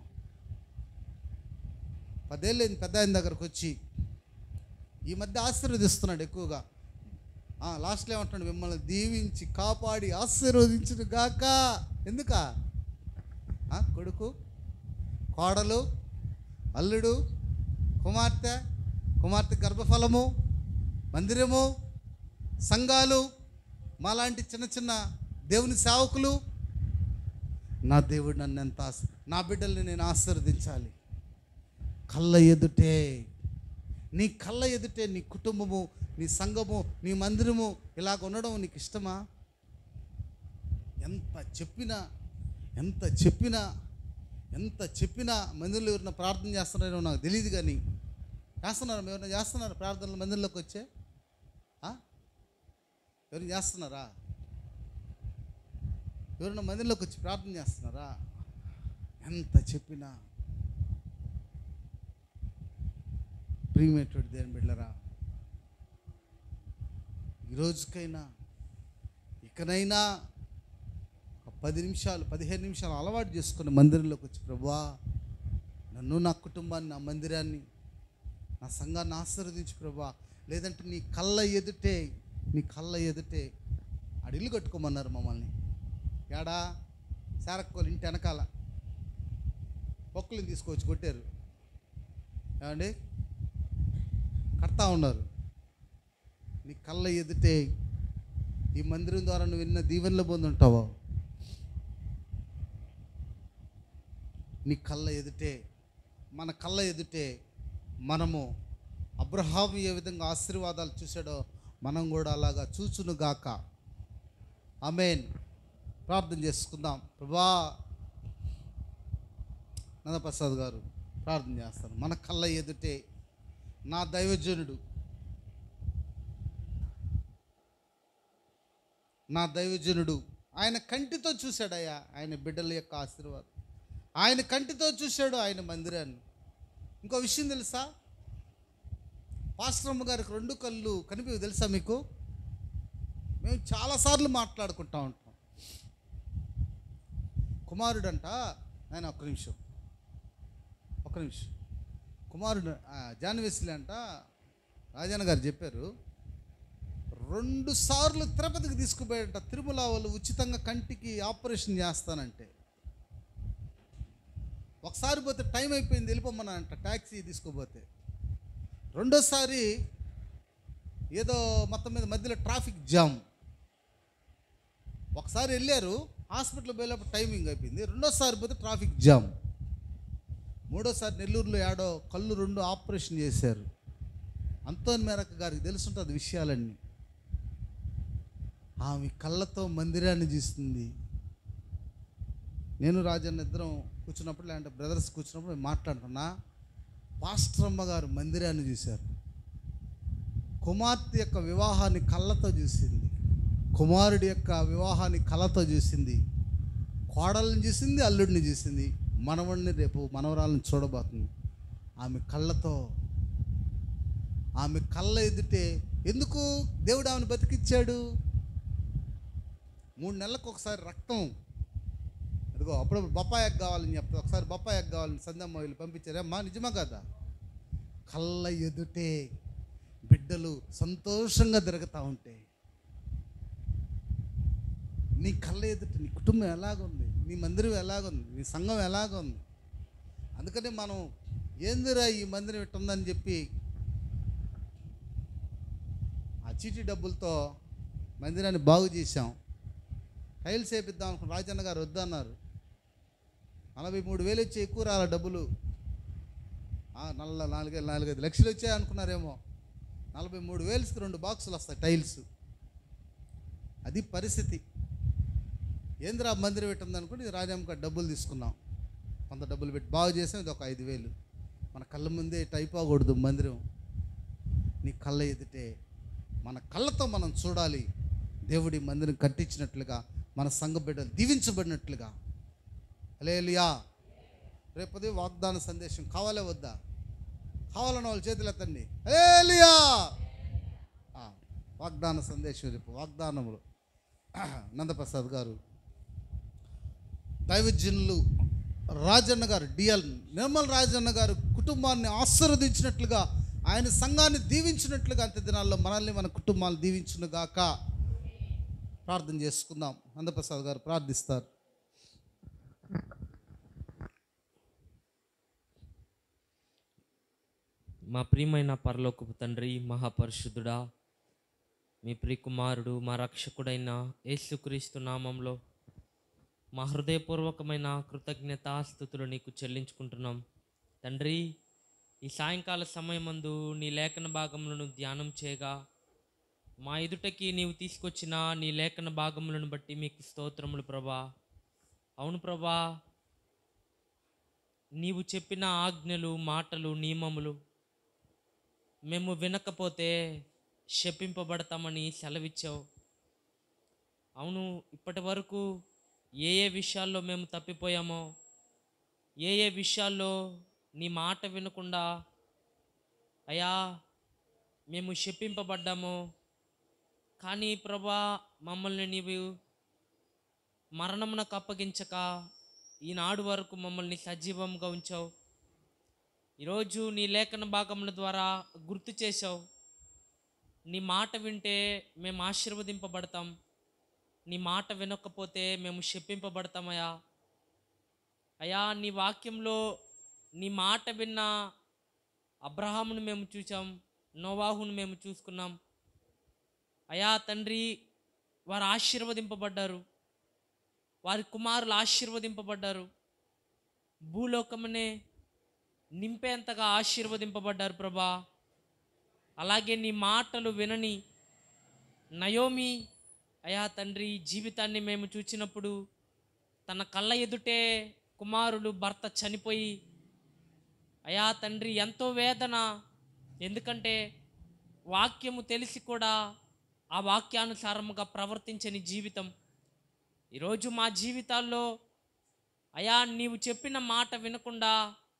పదేళ్ళు పెద్ద ఆయన దగ్గరకు వచ్చి ఈ మధ్య ఆశీర్వదిస్తున్నాడు ఎక్కువగా ఆ, లాస్ట్లో ఏమంటాడు మిమ్మల్ని దీవించి కాపాడి ఆశీర్వదించును గాక ఎందుక ఆ, కొడుకు కోడలు అల్లుడు కుమార్తె కుమార్తె గర్భఫలము మందిరము సంఘాలు మాలాంటి చిన్న చిన్న దేవుని సేవకులు నా దేవుడు నన్ను ఎంత ఆశ- నా బిడ్డల్ని నేను ఆశీర్వదించాలి కళ్ళ ఎదుటే నీ కళ్ళ ఎదుటే నీ కుటుంబము నీ సంఘము నీ మందిరము ఇలాగ ఉండడం నీకు ఇష్టమా ఎంత చెప్పినా ఎంత చెప్పినా ఎంత చెప్పినా మందిరంలో ఎవరైనా ప్రార్థన చేస్తున్నారో నాకు తెలియదు కానీ చేస్తున్నారు ఎవరైనా చేస్తున్నారు ప్రార్థనలు మందిరంలోకి వచ్చే ఆ? ఎవరైనా చేస్తున్నారా ఎవరైనా మందిరంలోకి వచ్చి ప్రార్థన చేస్తున్నారా ఎంత చెప్పినా ప్రియమైనటువంటి దేవుని బిడ్డరా ఈ రోజుకైనా ఇకనైనా ఒక పది నిమిషాలు పదిహేను నిమిషాలు అలవాటు చేసుకుని మందిరంలోకి వచ్చి ప్రభువా నన్ను నా కుటుంబాన్ని నా మందిరాన్ని నా సంఘాన్ని ఆశీర్వదించు ప్రభా లేదంటే నీ కళ్ళ ఎదుటే నీ కళ్ళ ఎదుటే ఆడ ఇల్లు కట్టుకోమన్నారు మమ్మల్ని ఏడా శారక్కోలు ఇంటి వెనకాల పొక్కులను తీసుకొచ్చి కొట్టారు ఏమండి కడతా ఉన్నారు నీ కళ్ళ ఎదుటే ఈ మందిరం ద్వారా నువ్వు విన్న దీవెనలు పొందుంటావో నీ కళ్ళ ఎదుటే మన కళ్ళ ఎదుటే మనము అబ్రహాము ఏ విధంగా ఆశీర్వాదాలు చూశాడో మనం కూడా అలాగా చూచునుగాక ఆమెన్ ప్రార్థన చేసుకుందాం ప్రభా నందప్రసాద్ గారు ప్రార్థన చేస్తారు మన కళ్ళ ఎదుటే నా దైవజనుడు నా దైవజనుడు ఆయన కంటితో చూశాడయ్యా ఆయన బిడ్డల యొక్క ఆశీర్వాదం ఆయన కంటితో చూశాడు ఆయన మందిరాన్ని ఇంకో విషయం తెలుసా పాస్టరమ్మ గారికి రెండు కళ్ళు కనిపి తెలుసా మీకు మేము చాలాసార్లు మాట్లాడుకుంటా ఉంటాం కుమారుడంట ఆయన ఒక్క నిమిషం ఒక్క నిమిషం కుమారుడు ఆ, జాన్వేసిలి అంట రాజన్న గారు చెప్పారు రెండు సార్లు తిరుపతికి తీసుకుపోయాడంట తిరుమల వాళ్ళు ఉచితంగా కంటికి ఆపరేషన్ చేస్తానంటే ఒకసారి పోతే టైం అయిపోయింది వెళ్ళిపోమన్నానంట ట్యాక్సీ తీసుకుపోతే రెండోసారి ఏదో మొత్తం మీద మధ్యలో ట్రాఫిక్ జామ్ ఒకసారి వెళ్ళారు హాస్పిటల్ పోయేటప్పుడు టైమింగ్ అయిపోయింది రెండోసారి పోతే ట్రాఫిక్ జామ్ మూడోసారి నెల్లూరులో ఏడో కళ్ళు రెండు ఆపరేషన్ చేశారు అంతోని మేరక్క గారికి తెలుసుంటుంది విషయాలన్నీ ఆమె కళ్ళతో మందిరాన్ని చూస్తుంది నేను రాజన్న ఇద్దరం కూర్చున్నప్పుడు లేదంటే బ్రదర్స్ కూర్చున్నప్పుడు మేము మాట్లాడుతున్నా పాస్టర్ అమ్మ గారు మందిరాన్ని చూశారు కుమార్తె యొక్క వివాహాన్ని కళ్ళతో చూసింది కుమారుడి యొక్క వివాహాన్ని కళ్ళతో చూసింది కోడల్ని చూసింది అల్లుడిని చూసింది మనవడిని రేపు మనవరాలను చూడబోతుంది ఆమె కళ్ళతో ఆమె కళ్ళ ఎదుటే ఎందుకు దేవుడు ఆమెను బతికిచ్చాడు మూడు నెలలకు ఒకసారి రక్తం అదిగో అప్పుడప్పుడు బొప్పాయి ఎగ్ కావాలని చెప్తే ఒకసారి బొప్పాయి ఎగ్ కావాలని సందమ్మ వీళ్ళు పంపించారమ్మా నిజమా కదా కళ్ళ ఎదుటే బిడ్డలు సంతోషంగా తిరుగుతూ ఉంటే నీ కళ్ళ ఎదుట నీ కుటుంబం ఎలాగుంది నీ మందిరం ఎలాగుంది నీ సంఘం ఎలాగుంది అందుకనే మనం ఏందిరా ఈ మందిరం ఇట్టుందని చెప్పి ఆ చీటీ డబ్బులతో మందిరాన్ని బాగు చేశాం టైల్స్ వేపిద్దాం అనుకున్న రాజన్న గారు వద్దన్నారు నలభై మూడు వేలు వచ్చి ఎక్కువ రాల డబ్బులు ఆ, నల్ల నాలుగైదు నాలుగైదు లక్షలు వచ్చాయి అనుకున్నారేమో నలభై మూడు వేలకి రెండు బాక్సులు వస్తాయి టైల్స్ అది పరిస్థితి ఏంద్రా మందిరం పెట్టింది అనుకుంటే ఇది రాజామ్మకి డబ్బులు తీసుకున్నాం కొంత డబ్బులు పెట్టి బాగు చేసాం ఇది ఒక ఐదు వేలు మన కళ్ళ ముందే ఇటు అయిపోకూడదు మందిరం నీ కళ్ళ ఎదుటే మన కళ్ళతో మనం చూడాలి దేవుడి మందిరం కట్టించినట్లుగా మన సంఘ బిడ్డలు దీవించబడినట్లుగా అలేలియా రేపది వాగ్దాన సందేశం కావాలే వద్దా కావాలన్న వాళ్ళ చేతులు ఎత్తండి అలేలియా ఆ, వాగ్దాన సందేశం రేపు వాగ్దానములు నందప్రసాద్ గారు దైవజనులు రాజన్న గారు డిఎల్ నిర్మల్ రాజన్న గారు కుటుంబాన్ని ఆశీర్వదించినట్లుగా ఆయన సంఘాన్ని దీవించినట్లుగా అంత్య దినాల్లో మనల్ని మన కుటుంబాన్ని దీవించును గాక ప్రార్థన చేసుకుందాం నందప్రసాద్ గారు ప్రార్థిస్తారు మా ప్రియమైన పరలోకపు తండ్రి మహాపరిశుద్ధుడా మీ ప్రియకుమారుడు మా రక్షకుడైన యేసుక్రీస్తు నామంలో మా హృదయపూర్వకమైన కృతజ్ఞతాస్థుతులు నీకు చెల్లించుకుంటున్నాం తండ్రి ఈ సాయంకాల సమయమందు నీ లేఖన భాగములను ధ్యానం చేయగా మా ఎదుటకి నీవు తీసుకొచ్చిన నీ లేఖన భాగములను బట్టి మీకు స్తోత్రములు ప్రభా అవును ప్రభా నీవు చెప్పిన ఆజ్ఞలు మాటలు నియమములు మేము వినకపోతే శపింపబడతామని సెలవిచ్చావు అవును ఇప్పటి వరకు ఏ ఏ విషయాల్లో మేము తప్పిపోయామో ఏ ఏ విషయాల్లో నీ మాట వినకుండా అయా మేము శపింపబడ్డామో కానీ ప్రభా మమ్మల్ని నీవు మరణమునకు అప్పగించక ఈనాడు వరకు మమ్మల్ని సజీవంగా ఉంచావు ఈరోజు నీ లేఖన భాగముల ద్వారా గుర్తు చేశావు నీ మాట వింటే మేము ఆశీర్వదింపబడతాం నీ మాట వినకపోతే మేము శప్పింపబడతామయ్యా అయ్యా నీ వాక్యంలో నీ మాట విన్న అబ్రహామును మేము చూసాం నోవాహును మేము చూసుకున్నాం అయా తండ్రి వారు ఆశీర్వదింపబడ్డారు వారి కుమారులు ఆశీర్వదింపబడ్డారు భూలోకమునే నింపేంతగా ఆశీర్వదింపబడ్డారు ప్రభా అలాగే నీ మాటలు వినని నయోమి అయా తండ్రి జీవితాన్ని మేము చూచినప్పుడు తన కళ్ళ ఎదుటే కుమారుడు భర్త చనిపోయి అయా తండ్రి ఎంతో వేదన ఎందుకంటే వాక్యము తెలిసి కూడా ఆ వాక్యానుసారముగా ప్రవర్తించని జీవితం ఈరోజు మా జీవితాల్లో అయా నీవు చెప్పిన మాట వినకుండా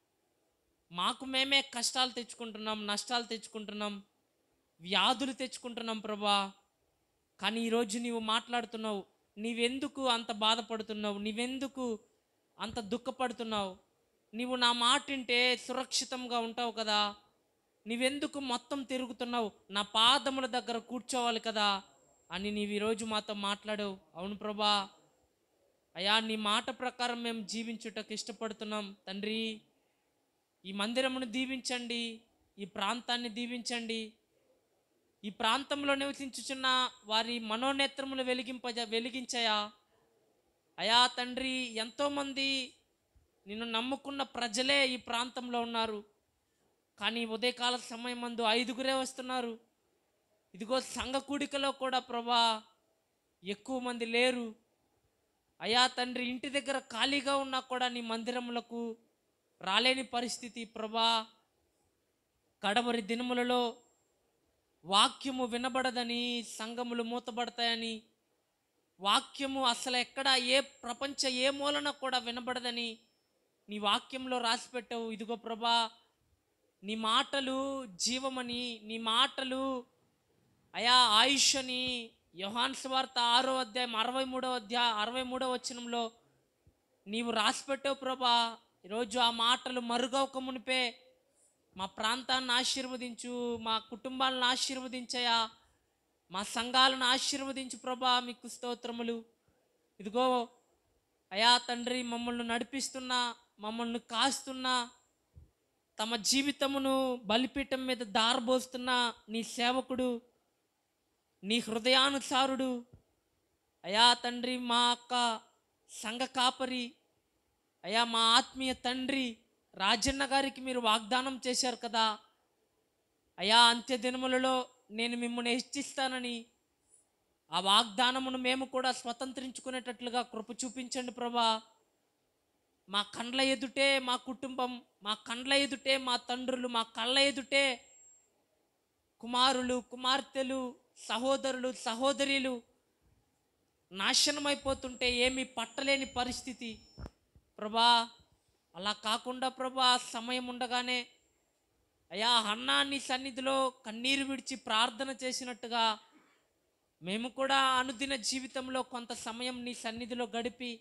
మాకు మేమే కష్టాలు తెచ్చుకుంటున్నాం నష్టాలు తెచ్చుకుంటున్నాం వ్యాధులు తెచ్చుకుంటున్నాం ప్రభా కానీ ఈరోజు నీవు మాట్లాడుతున్నావు నీవెందుకు అంత బాధపడుతున్నావు నీవెందుకు అంత దుఃఖపడుతున్నావు నీవు నా మాట వింటే సురక్షితంగా ఉంటావు కదా నీవెందుకు మొత్తం తిరుగుతున్నావు నా పాదముల దగ్గర కూర్చోవాలి కదా అని నీవు ఈరోజు మాతో మాట్లాడావు అవును ప్రభా అయా నీ మాట ప్రకారం మేము జీవించుటకు ఇష్టపడుతున్నాం తండ్రి ఈ మందిరమును దీవించండి ఈ ప్రాంతాన్ని దీవించండి ఈ ప్రాంతంలో నివసించుచున్న వారి మనోనేత్రములు వెలిగింపజ వెలిగించయా అయా తండ్రి ఎంతోమంది నిన్ను నమ్ముకున్న ప్రజలే ఈ ప్రాంతంలో ఉన్నారు కానీ ఉదయకాల సమయం మందు ఐదుగురే వస్తున్నారు ఇదిగో సంఘ కూడికలో కూడా ప్రభా ఎక్కువ మంది లేరు అయా తండ్రి ఇంటి దగ్గర ఖాళీగా ఉన్నా కూడా నీ మందిరములకు రాలేని పరిస్థితి ప్రభా కడవరి దినములలో వాక్యము వినబడదని సంఘములు మూతబడతాయని వాక్యము అసలు ఎక్కడ ఏ ప్రపంచ ఏ మూలన కూడా వినబడదని నీ వాక్యంలో రాసిపెట్టావు ఇదిగో ప్రభా నీ మాటలు జీవమని నీ మాటలు అయా ఆయుష్ అని యోహాన్ స్వార్త ఆరో అధ్యాయం అరవై మూడో అధ్యాయ అరవై మూడో వచనంలో నీవు రాసిపెట్టావు ప్రభా ఈరోజు ఆ మాటలు మరుగవక మునిపే మా ప్రాంతాన్ని ఆశీర్వదించు మా కుటుంబాలను ఆశీర్వదించయా మా సంఘాలను ఆశీర్వదించు ప్రభా మీకు స్తోత్రములు ఇదిగో అయా తండ్రి మమ్మల్ని నడిపిస్తున్నా మమ్మల్ని కాస్తున్నా తమ జీవితమును బలిపీఠం మీద దారబోస్తున్న నీ సేవకుడు నీ హృదయానుసారుడు అయా తండ్రి మా అక్క సంఘ కాపరి అయా మా ఆత్మీయ తండ్రి రాజన్న గారికి మీరు వాగ్దానం చేశారు కదా అయా అంత్య దినములలో నేను మిమ్మల్ని హెచ్చిస్తానని ఆ వాగ్దానమును మేము కూడా స్వతంత్రించుకునేటట్లుగా కృప చూపించండి ప్రభా మా కండ్ల ఎదుటే మా కుటుంబం మా కండ్ల ఎదుటే మా తండ్రులు మా కళ్ళ ఎదుటే కుమారులు కుమార్తెలు సహోదరులు సహోదరీలు నాశనమైపోతుంటే ఏమీ పట్టలేని పరిస్థితి ప్రభా అలా కాకుండా ప్రభా సమయం ఉండగానే అయా అన్నా నీ సన్నిధిలో కన్నీరు విడిచి ప్రార్థన చేసినట్టుగా మేము కూడా అనుదిన జీవితంలో కొంత సమయం నీ సన్నిధిలో గడిపి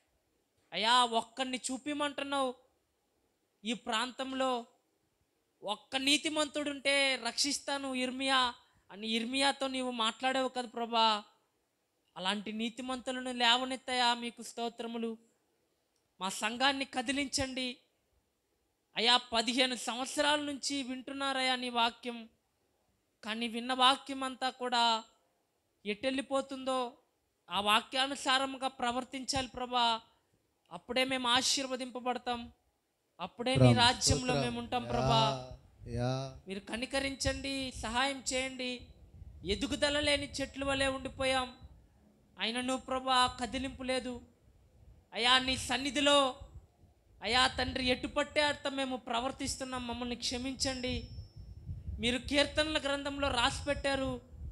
అయా ఒక్కరిని చూపిమంటున్నావు ఈ ప్రాంతంలో ఒక్క నీతిమంతుడుంటే రక్షిస్తాను ఇర్మియా అని ఇర్మియాతో నీవు మాట్లాడావు కదా ప్రభా అలాంటి నీతిమంతులను లేవనెత్తాయా మీకు స్తోత్రములు మా సంఘాన్ని కదిలించండి అయా పదిహేను సంవత్సరాల నుంచి వింటున్నారయ్యా నీ వాక్యం కానీ విన్న వాక్యం అంతా కూడా ఎటెళ్ళిపోతుందో ఆ వాక్యానుసారముగా ప్రవర్తించాలి ప్రభా అప్పుడే మేము ఆశీర్వదింపబడతాం అప్పుడే నీ రాజ్యంలో మేము ఉంటాం ప్రభా యా మీరు కనికరించండి సహాయం చేయండి ఎదుగుదల లేని చెట్లు వలె ఉండిపోయాం అయినను ప్రభా కదిలింపు లేదు అయా నీ సన్నిధిలో అయా తండ్రి ఎటుపట్టే అర్థం మేము ప్రవర్తిస్తున్నాం మమ్మల్ని క్షమించండి మీరు కీర్తనల గ్రంథంలో రాసి పెట్టారు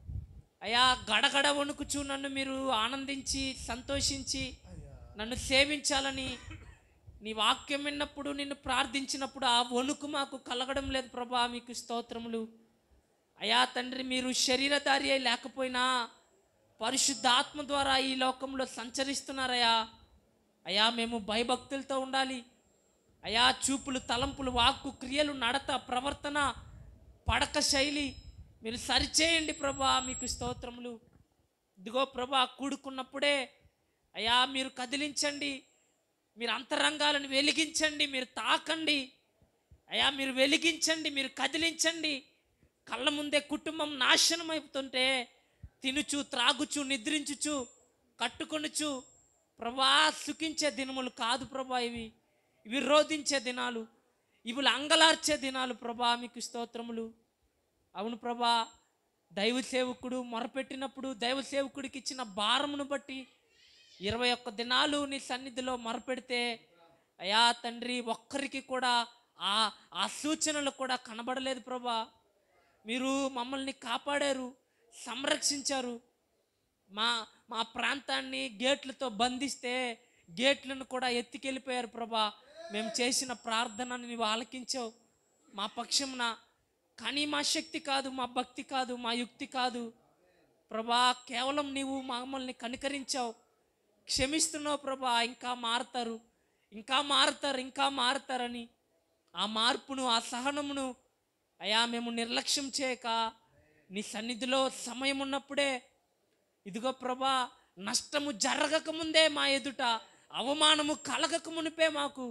అయా గడగడ వణుకుచు నన్ను మీరు ఆనందించి సంతోషించి నన్ను సేవించాలని నీ వాక్యం విన్నప్పుడు నిన్ను ప్రార్థించినప్పుడు ఆ వణుకు మాకు కలగడం లేదు ప్రభా మీకు స్తోత్రములు అయా తండ్రి మీరు శరీరధారి అయి లేకపోయినా పరిశుద్ధాత్మ ద్వారా ఈ లోకంలో సంచరిస్తున్నారయ్యా అయా మేము భయభక్తులతో ఉండాలి అయా చూపులు తలంపులు వాక్కు క్రియలు నడత ప్రవర్తన పడక శైలి మీరు సరిచేయండి ప్రభా మీకు స్తోత్రములు ఇదిగో ప్రభా కూడుకున్నప్పుడే అయా మీరు కదిలించండి మీరు అంతరంగాలను వెలిగించండి మీరు తాకండి అయా మీరు వెలిగించండి మీరు కదిలించండి కళ్ళ ముందే కుటుంబం నాశనం అయిపోతుంటే తినుచు త్రాగుచు నిద్రించుచు కట్టుకొనుచు ప్రభా సుఖించే దినములు కాదు ప్రభా ఇవి ఇవి రోధించే దినాలు ఇవి అంగలార్చే దినాలు ప్రభా మీకు స్తోత్రములు అవును ప్రభా దైవ సేవకుడు మొరపెట్టినప్పుడు దైవ సేవకుడికి ఇచ్చిన భారమును బట్టి ఇరవై ఒక్క దినాలు నీ సన్నిధిలో మొరపెడితే అయా తండ్రి ఒక్కరికి కూడా ఆ ఆ సూచనలు కూడా కనబడలేదు ప్రభా మీరు మమ్మల్ని కాపాడారు సంరక్షించారు మా మా ప్రాంతాన్ని గేట్లతో బంధిస్తే గేట్లను కూడా ఎత్తికెళ్ళిపోయారు ప్రభా మేము చేసిన ప్రార్థనని నీవు ఆలకించావు మా పక్షమున కానీ మా శక్తి కాదు మా భక్తి కాదు మా యుక్తి కాదు ప్రభా కేవలం నీవు మమ్మల్ని కనికరించావు క్షమిస్తున్నావు ప్రభా ఇంకా మారుతారు ఇంకా మారుతారు ఇంకా మారుతారని ఆ మార్పును ఆ సహనమును అయా మేము నిర్లక్ష్యం చేయక నీ సన్నిధిలో సమయం ఉన్నప్పుడే ఇదిగో ప్రభా నష్టము జరగకముందే మా ఎదుట అవమానము కలగక మునిపే మాకు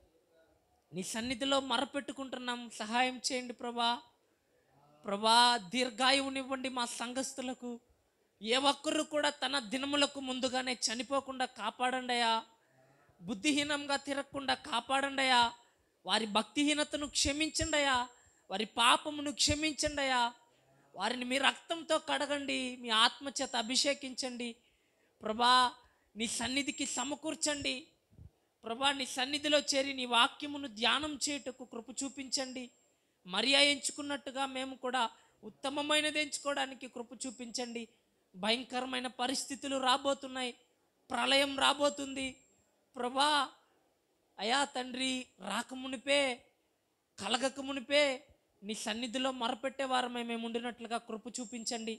నీ సన్నిధిలో మరపెట్టుకుంటున్నాం సహాయం చేయండి ప్రభా ప్రభా దీర్ఘాయువునివ్వండి మా సంఘస్థులకు ఏ ఒక్కరు కూడా తన దినములకు ముందుగానే చనిపోకుండా కాపాడండియా బుద్ధిహీనంగా తిరగకుండా కాపాడండియా వారి భక్తిహీనతను క్షమించండియా వారి పాపమును క్షమించండియా వారిని మీ రక్తంతో కడగండి మీ ఆత్మచేత అభిషేకించండి ప్రభా నీ సన్నిధికి సమకూర్చండి ప్రభా నీ సన్నిధిలో చేరి నీ వాక్యమును ధ్యానం చేయుటకు కృప చూపించండి మరియా ఎంచుకున్నట్టుగా మేము కూడా ఉత్తమమైనది ఎంచుకోవడానికి కృప చూపించండి భయంకరమైన పరిస్థితులు రాబోతున్నాయి ప్రళయం రాబోతుంది ప్రభా అయా తండ్రి రాకమునిపే కలగకమునిపే నీ సన్నిధిలో మొరపెట్టే వారమే మేము ఉండినట్లుగా కృప చూపించండి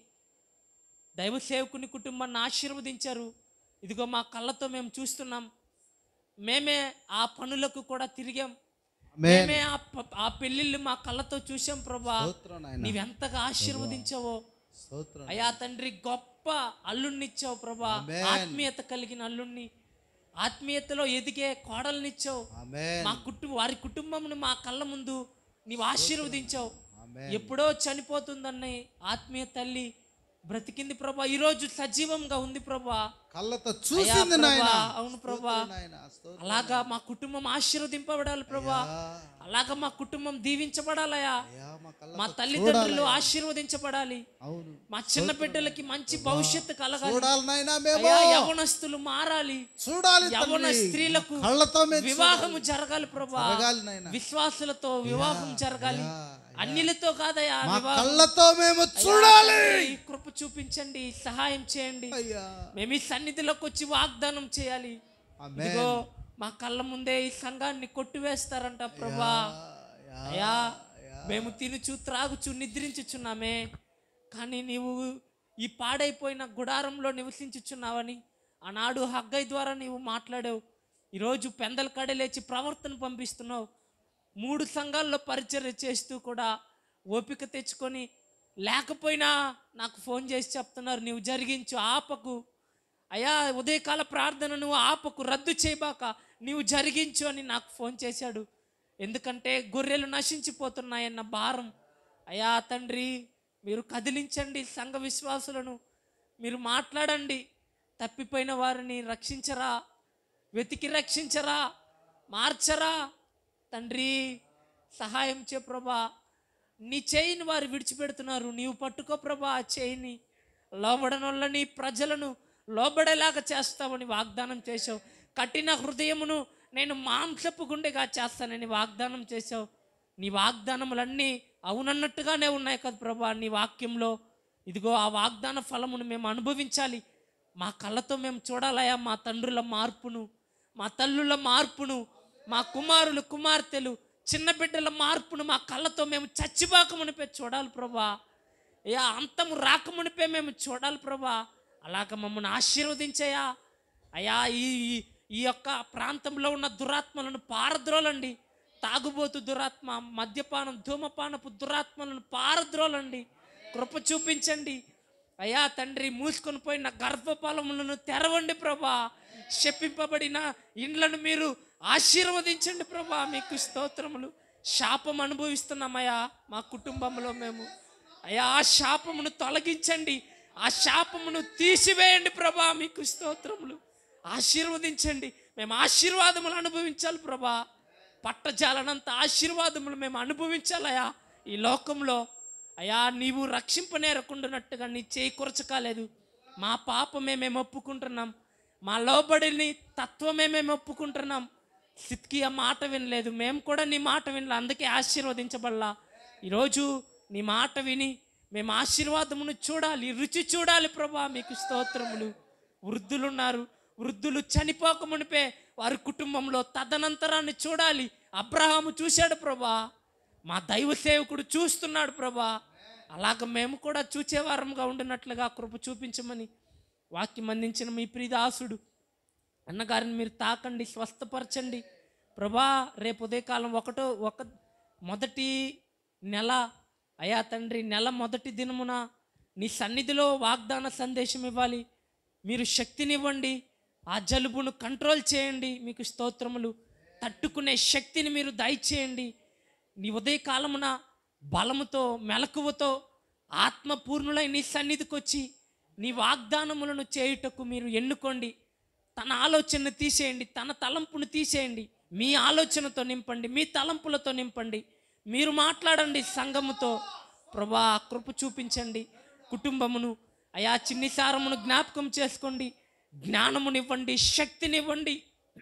దైవ సేవకుని కుటుంబాన్ని ఆశీర్వదించారు ఇదిగో మా కళ్ళతో మేము చూస్తున్నాం మేమే ఆ పనులకు కూడా తిరిగాం ఆమేన్. మేమే ఆ ప- ఆ పెళ్ళిళ్ళు మా కళ్ళతో చూసాం ప్రభా స్తోత్రం నాయన నీవెంతగా ఆశీర్వదించావో స్తోత్రం అయా తండ్రి గొప్ప అల్లుణ్ణిచ్చావు ప్రభా ఆమేన్. ఆత్మీయత కలిగిన అల్లుణ్ణి ఆత్మీయతలో ఎదిగే కోడల్నిచ్చావు ఆమేన్ మా కుటుంబ వారి కుటుంబమును మా కళ్ళ ముందు నీవు ఆశీర్వదించావు ఆమేన్ ఎప్పుడో చనిపోతుందని ఆత్మీయ తల్లి బ్రతికింది ప్రభా ఈరోజు సజీవంగా ఉంది ప్రభా కళ్ళతో అయ్యా చూసింది నాయన ప్రభా, అవును ప్రభా నాయన స్తోత్రం అలాగా మా కుటుంబం ఆశీర్వదింపబడాలి ప్రభా అలాగా మా కుటుంబం దీవించబడాలయా అయ్యా మా మా కళ్ళతో తల్లిదండ్రులు ఆశీర్వదించబడాలి అవును మా చిన్న బిడ్డలకి మంచి భవిష్యత్తు కలగాలి చూడాలి నాయన మేము అయ్యా యవనస్తులు మారాలి చూడాలి యవన తండ్రి. స్త్రీలకు కళ్ళతో మేము వివాహము జరగాలి ప్రభా జరగాలి నాయన విశ్వాసులతో వివాహం జరగాలి అన్నిలతో కాదయా మా వివాహం కళ్ళతో మేము చూడాలి ఈ కృప చూపించండి సహాయం చేయండి అయ్యా మేము ఈ సన్నిధిలోకి వచ్చి వాగ్దానం చేయాలి ఆమేన్. ఇదిగో మా కళ్ళ ముందే ఈ సంఘాన్ని కొట్టివేస్తారంట ప్రభా అయ్యా మేము తినుచు త్రాగుచు నిద్రించుచున్నామే కానీ నీవు ఈ పాడైపోయిన గుడారంలో నివసించుచున్నావని ఆనాడు హగ్గై ద్వారా నీవు మాట్లాడావు ఈరోజు పెందల కాడే లేచి ప్రవర్తన పంపిస్తున్నావు మూడు సంఘాల్లో పరిచర్య చేస్తూ కూడా ఓపిక తెచ్చుకొని లేకపోయినా నాకు ఫోన్ చేసి చెప్తున్నారు నీవు జరిగించు ఆపకు అయ్యా ఉదయకాల ప్రార్థన నువ్వు ఆపకు రద్దు చేయబాక నీవు జరిగించు అని నాకు ఫోన్ చేశాడు ఎందుకంటే గొర్రెలు నశించిపోతున్నాయన్న భారం అయ్యా తండ్రి మీరు కదిలించండి సంఘ విశ్వాసులను మీరు మాట్లాడండి తప్పిపోయిన వారిని రక్షించరా వెతికి రక్షించరా మార్చరా తండ్రి సహాయం చే ప్రభా నీ చేయిని వారు విడిచిపెడుతున్నారు నీవు పట్టుకో ప్రభా ఆ చేయిని లోబడనొల్లని ప్రజలను లోబడేలాగా చేస్తావని వాగ్దానం చేశావు కఠిన హృదయమును నేను మాంసపు గుండెగా చేస్తానని వాగ్దానం చేశావు నీ వాగ్దానములన్నీ అవునన్నట్టుగానే ఉన్నాయి కదా ప్రభా నీ వాక్యంలో ఇదిగో ఆ వాగ్దాన ఫలమును మేము అనుభవించాలి మా కళ్ళతో మేము చూడాలయా మా తండ్రుల మార్పును మా తల్లుల మార్పును మా కుమారులు కుమార్తెలు చిన్న బిడ్డల మార్పును మా కళ్ళతో మేము చచ్చిపోకమునిపే చూడాలి ప్రభా అయ్యా అంతము రాకమునిపే మేము చూడాలి ప్రభా అలాగ మమ్మల్ని ఆశీర్వదించయా అయ్యా ఈ ఈ- ఈ యొక్క ప్రాంతంలో ఉన్న దురాత్మలను పారద్రోలండి తాగుబోతు దురాత్మ మద్యపానం ధూమపానపు దురాత్మలను పారద్రోలండి కృప చూపించండి అయ్యా తండ్రి మూసుకొని పోయిన గర్భఫలములను తెరవండి ప్రభా శపింపబడిన ఇండ్లను మీరు ఆశీర్వదించండి ప్రభా మీకు స్తోత్రములు శాపం అనుభవిస్తున్నామయ్యా మా కుటుంబంలో మేము అయ్యా ఆ శాపమును తొలగించండి ఆ శాపమును తీసివేయండి ప్రభా మీకు స్తోత్రములు ఆశీర్వదించండి మేము ఆశీర్వాదములు అనుభవించాలి ప్రభా పట్టజాలనంత ఆశీర్వాదములు మేము అనుభవించాలయా ఈ లోకంలో అయా నీవు రక్షింపనేరకుండానట్టుగా నీ చేయి కొరచకాలేదు మా పాపమే మేము ఒప్పుకుంటున్నాం మా లోబడిని తత్వమే మేము ఒప్పుకుంటున్నాం సిత్కి ఆ మాట వినలేదు మేము కూడా నీ మాట వినలే అందుకే ఆశీర్వదించబడలా ఈరోజు నీ మాట విని మేము ఆశీర్వాదమును చూడాలి రుచి చూడాలి ప్రభా మీకు స్తోత్రములు వృద్ధులు ఉన్నారు వృద్ధులు చనిపోక మునిపే వారి కుటుంబంలో తదనంతరాన్ని చూడాలి అబ్రహాము చూశాడు ప్రభా మా దైవ సేవకుడు చూస్తున్నాడు ప్రభా అలాగ మేము కూడా చూచేవారంగా ఉండినట్లుగా కృప చూపించమని వాక్యం అందించిన మీ ప్రియదాసుడు అన్నగారిని మీరు తాకండి స్వస్థపరచండి ప్రభా రేపు ఉదయకాలం ఒకటో ఒక మొదటి నెల అయా తండ్రి నెల మొదటి దినమున నీ సన్నిధిలో వాగ్దాన సందేశం ఇవ్వాలి మీరు శక్తినివ్వండి ఆ జలుబును కంట్రోల్ చేయండి మీకు స్తోత్రములు తట్టుకునే శక్తిని మీరు దయచేయండి నీ ఉదయకాలమున బలముతో మెలకువతో ఆత్మపూర్ణులై నీ సన్నిధికి వచ్చి నీ వాగ్దానములను చేయుటకు మీరు ఎన్నుకోండి తన ఆలోచనను తీసేయండి తన తలంపును తీసేయండి మీ ఆలోచనతో నింపండి మీ తలంపులతో నింపండి మీరు మాట్లాడండి సంఘముతో ప్రభా కృప చూపించండి కుటుంబమును అయా చిన్ని సారమును జ్ఞాపకం చేసుకోండి జ్ఞానమునివ్వండి శక్తినివ్వండి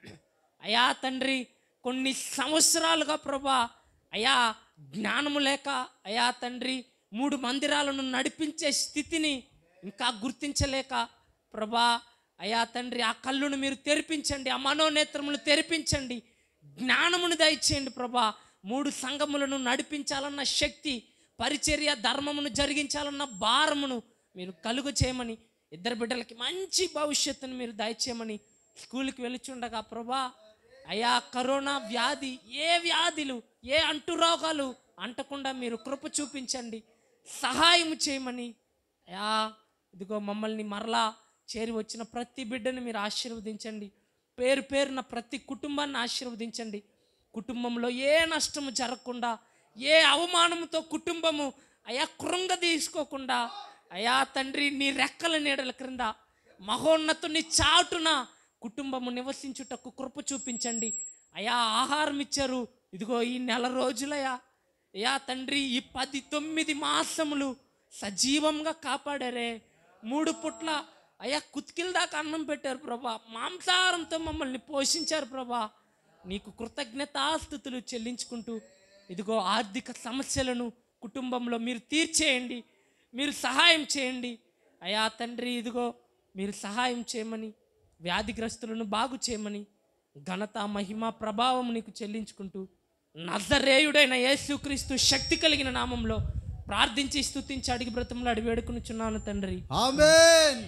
అయా తండ్రి కొన్ని సంవత్సరాలుగా ప్రభా అయా జ్ఞానము లేక అయా తండ్రి మూడు మందిరాలను నడిపించే స్థితిని ఇంకా గుర్తించలేక ప్రభా అయా తండ్రి ఆ కళ్ళును మీరు తెరిపించండి ఆ మనోనేత్రములు తెరిపించండి జ్ఞానమును దయచేయండి ప్రభా మూడు సంఘములను నడిపించాలన్న శక్తి పరిచర్య ధర్మమును జరిగించాలన్న భారమును మీరు కలుగు చేయమని ఇద్దరు బిడ్డలకి మంచి భవిష్యత్తును మీరు దయచేయమని స్కూల్కి వెళుచుండగా ప్రభా అయా కరోనా వ్యాధి ఏ వ్యాధులు ఏ అంటురోగాలు అంటకుండా మీరు కృప చూపించండి సహాయం చేయమని అయా ఇదిగో మమ్మల్ని మరలా చేరి వచ్చిన ప్రతి బిడ్డను మీరు ఆశీర్వదించండి పేరు పేరున ప్రతి కుటుంబాన్ని ఆశీర్వదించండి కుటుంబంలో ఏ నష్టము జరగకుండా ఏ అవమానంతో కుటుంబము అయా కృంగ తీసుకోకుండా అయా తండ్రి నీ రెక్కల నీడల క్రింద మహోన్నతుని చాటున కుటుంబము నివసించుటకు కృప చూపించండి అయా ఆహారం ఇచ్చారు ఇదిగో ఈ నెల రోజులయా అయా తండ్రి ఈ పది తొమ్మిది మాసములు సజీవంగా కాపాడారే మూడు పుట్ల అయ్యా కుతికిల దాకా అన్నం పెట్టారు ప్రభా మాంసాహారంతో మమ్మల్ని పోషించారు ప్రభా నీకు కృతజ్ఞతాస్థుతులు చెల్లించుకుంటూ ఇదిగో ఆర్థిక సమస్యలను కుటుంబంలో మీరు తీర్చేయండి మీరు సహాయం చేయండి అయా తండ్రి ఇదిగో మీరు సహాయం చేయమని వ్యాధిగ్రస్తులను బాగు చేయమని ఘనత మహిమ ప్రభావం నీకు చెల్లించుకుంటూ నజరేయుడైన యేసుక్రీస్తు శక్తి కలిగిన నామంలో ప్రార్థించి స్తుతించి అడిగి బ్రతంలో వేడుకునిచున్నాను తండ్రి ఆమెన్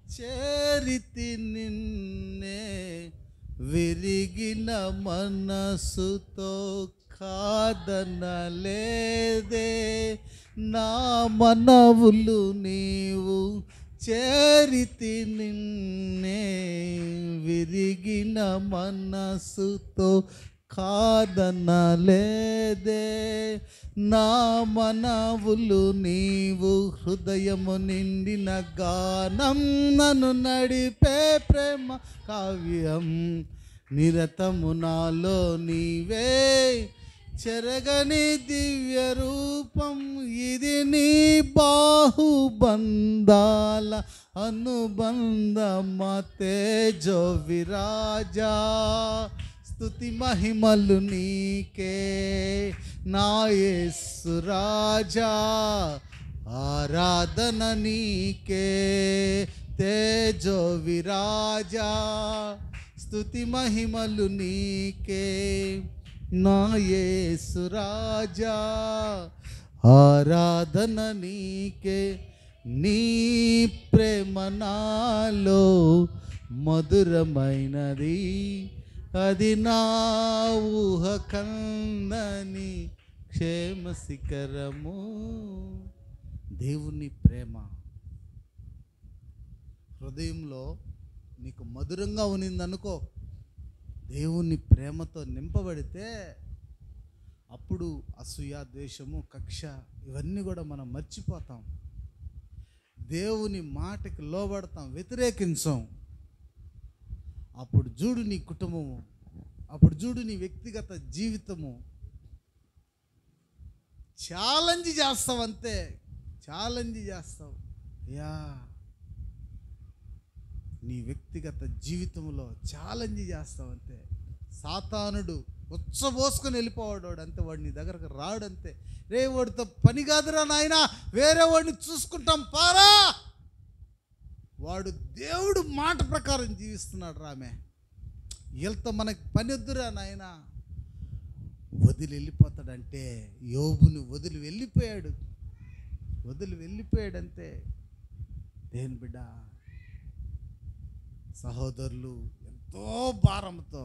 చేరితి నిన్నే విరిగిన మనసుతో కాదనలేదే నా మనవులు నీవు చేరితి నిన్నే విరిగిన మనసుతో కాదనలేదే నా మనవులు నీవు హృదయము నిండిన గానం నన్ను నడిపే ప్రేమ కావ్యం నిరతము నాలో నీవే చెరగని దివ్య రూపం ఇది నీ బాహుబంధాల అనుబంధమ తేజో విరాజా స్తుతి మహిమలు నీకే నాయస్సు రాజా ఆరాధన నీకే తేజో విరాజా స్తుతి మహిమలు నీకే నాయస్సు రాజా ఆరాధన నీకే నీ ప్రేమ నాలో మధురమైనది అది నా ఊహ కందని క్షేమ శిఖరము దేవుని ప్రేమ హృదయంలో నీకు మధురంగా ఉన్నిందనుకో దేవుని ప్రేమతో నింపబడితే అప్పుడు అసూయ ద్వేషము కక్ష ఇవన్నీ కూడా మనం మర్చిపోతాం దేవుని మాటకి లోబడతాం వ్యతిరేకించాం అప్పుడు చూడు నీ కుటుంబము అప్పుడు చూడు నీ వ్యక్తిగత జీవితము ఛాలెంజ్ చేస్తావు అంతే ఛాలెంజ్ చేస్తావు యా నీ వ్యక్తిగత జీవితంలో ఛాలెంజ్ చేస్తావు అంతే సాతానుడు ఉచ్చబోసుకొని వెళ్ళిపోవాడు వాడు అంతే వాడు నీ దగ్గరకు రాడు అంతే రే వాడితో పని కాదురా నాయన వేరే వాడిని చూసుకుంటాం పారా వాడు దేవుడు మాట ప్రకారం జీవిస్తున్నాడు రామే వీళ్ళతో మనకి పని వద్దురా నాయన వదిలి వెళ్ళిపోతాడంటే యోబుని వదిలి వెళ్ళిపోయాడు వదిలి వెళ్ళిపోయాడంతే దేని బిడ్డ సహోదరులు ఎంతో భారంతో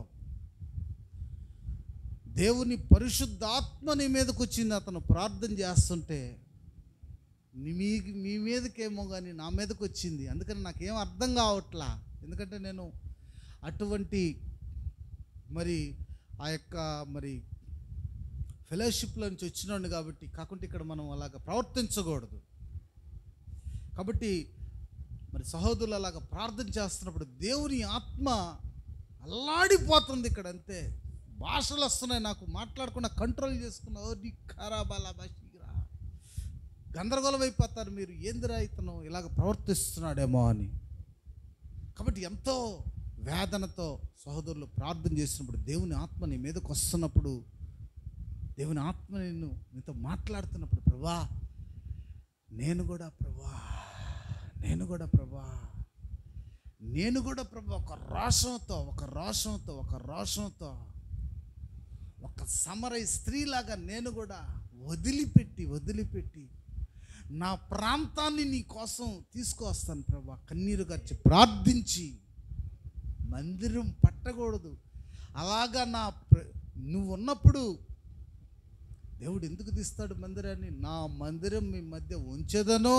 దేవుని పరిశుద్ధాత్మ నీ మీదకి వచ్చింది అతను ప్రార్థన చేస్తుంటే నీ మీ మీ మీదకేమో కానీ నా మీదకి వచ్చింది అందుకని నాకేం అర్థం కావట్లా ఎందుకంటే నేను అటువంటి మరి ఆ యొక్క మరి ఫెలోషిప్లో నుంచి వచ్చినాడు కాబట్టి కాకుంటే ఇక్కడ మనం అలాగ ప్రవర్తించకూడదు కాబట్టి మరి సహోదరులు అలాగ ప్రార్థన చేస్తున్నప్పుడు దేవుని ఆత్మ అల్లాడిపోతుంది ఇక్కడ అంతే భాషలు వస్తున్నాయి నాకు మాట్లాడకుండా కంట్రోల్ చేసుకున్న ఓ నీ ఖరాబాలా భాషరా గందరగోళం అయిపోతారు మీరు ఏందిరా ఇతను ఇలాగ ప్రవర్తిస్తున్నాడేమో అని కాబట్టి ఎంతో వేదనతో సహోదరులు ప్రార్థన చేసినప్పుడు దేవుని ఆత్మ నీ మీదకి వస్తున్నప్పుడు దేవుని ఆత్మ నిన్ను నీతో మాట్లాడుతున్నప్పుడు ప్రభా నేను కూడా ప్రభా నేను కూడా ప్రభా నేను కూడా ప్రభా ఒక రోషంతో ఒక రోషంతో ఒక రోషంతో ఒక సమరై స్త్రీలాగా నేను కూడా వదిలిపెట్టి వదిలిపెట్టి నా ప్రాంతాన్ని నీ కోసం తీసుకువస్తాను ప్రభా కన్నీరు గర్చి ప్రార్థించి మందిరం పట్టకూడదు అలాగా నా ప్ర- నువ్వు ఉన్నప్పుడు దేవుడు ఎందుకు తీస్తాడు మందిరాన్ని నా మందిరం మీ మధ్య ఉంచదనో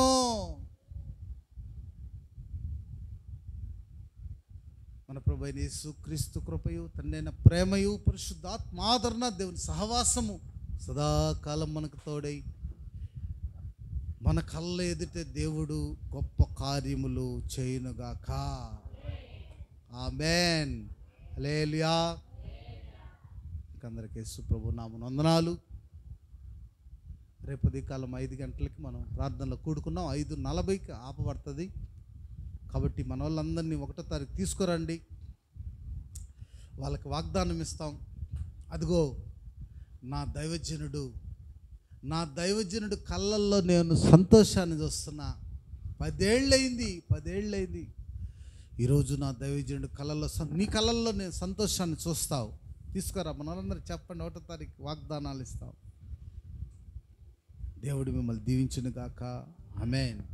మన ప్రభు అయిన యేసు క్రీస్తు కృపయు తండ్రైన ప్రేమయు పరిశుద్ధాత్మాదరణ దేవుని సహవాసము సదాకాలం మనకు తోడై మన కళ్ళ ఎదుట దేవుడు గొప్ప కార్యములు చేయునుగాక ఆమెన్ హల్లెలూయా అందరికీ యేసు ప్రభు నామ వందనాలు రేపు కాలం ఐదు గంటలకి మనం ప్రార్థనలో కూడుకున్నాం ఐదు నలభైకి ఆపబడుతుంది కాబట్టి మన వాళ్ళందరినీ ఒకటో తారీఖు తీసుకురండి వాళ్ళకి వాగ్దానం ఇస్తాం అదిగో నా దైవజనుడు నా దైవజనుడు కళ్ళల్లో నేను సంతోషాన్ని చూస్తున్నా పదేళ్ళయింది పదేళ్ళయింది ఈరోజు నా దైవజనుడు కళ్ళల్లో సం- నీ కళ్ళల్లో నేను సంతోషాన్ని చూస్తావు తీసుకురా మన వాళ్ళందరూ చెప్పండి ఒకటో తారీఖు వాగ్దానాలు ఇస్తాం దేవుడు మిమ్మల్ని దీవించును గాక అమేన్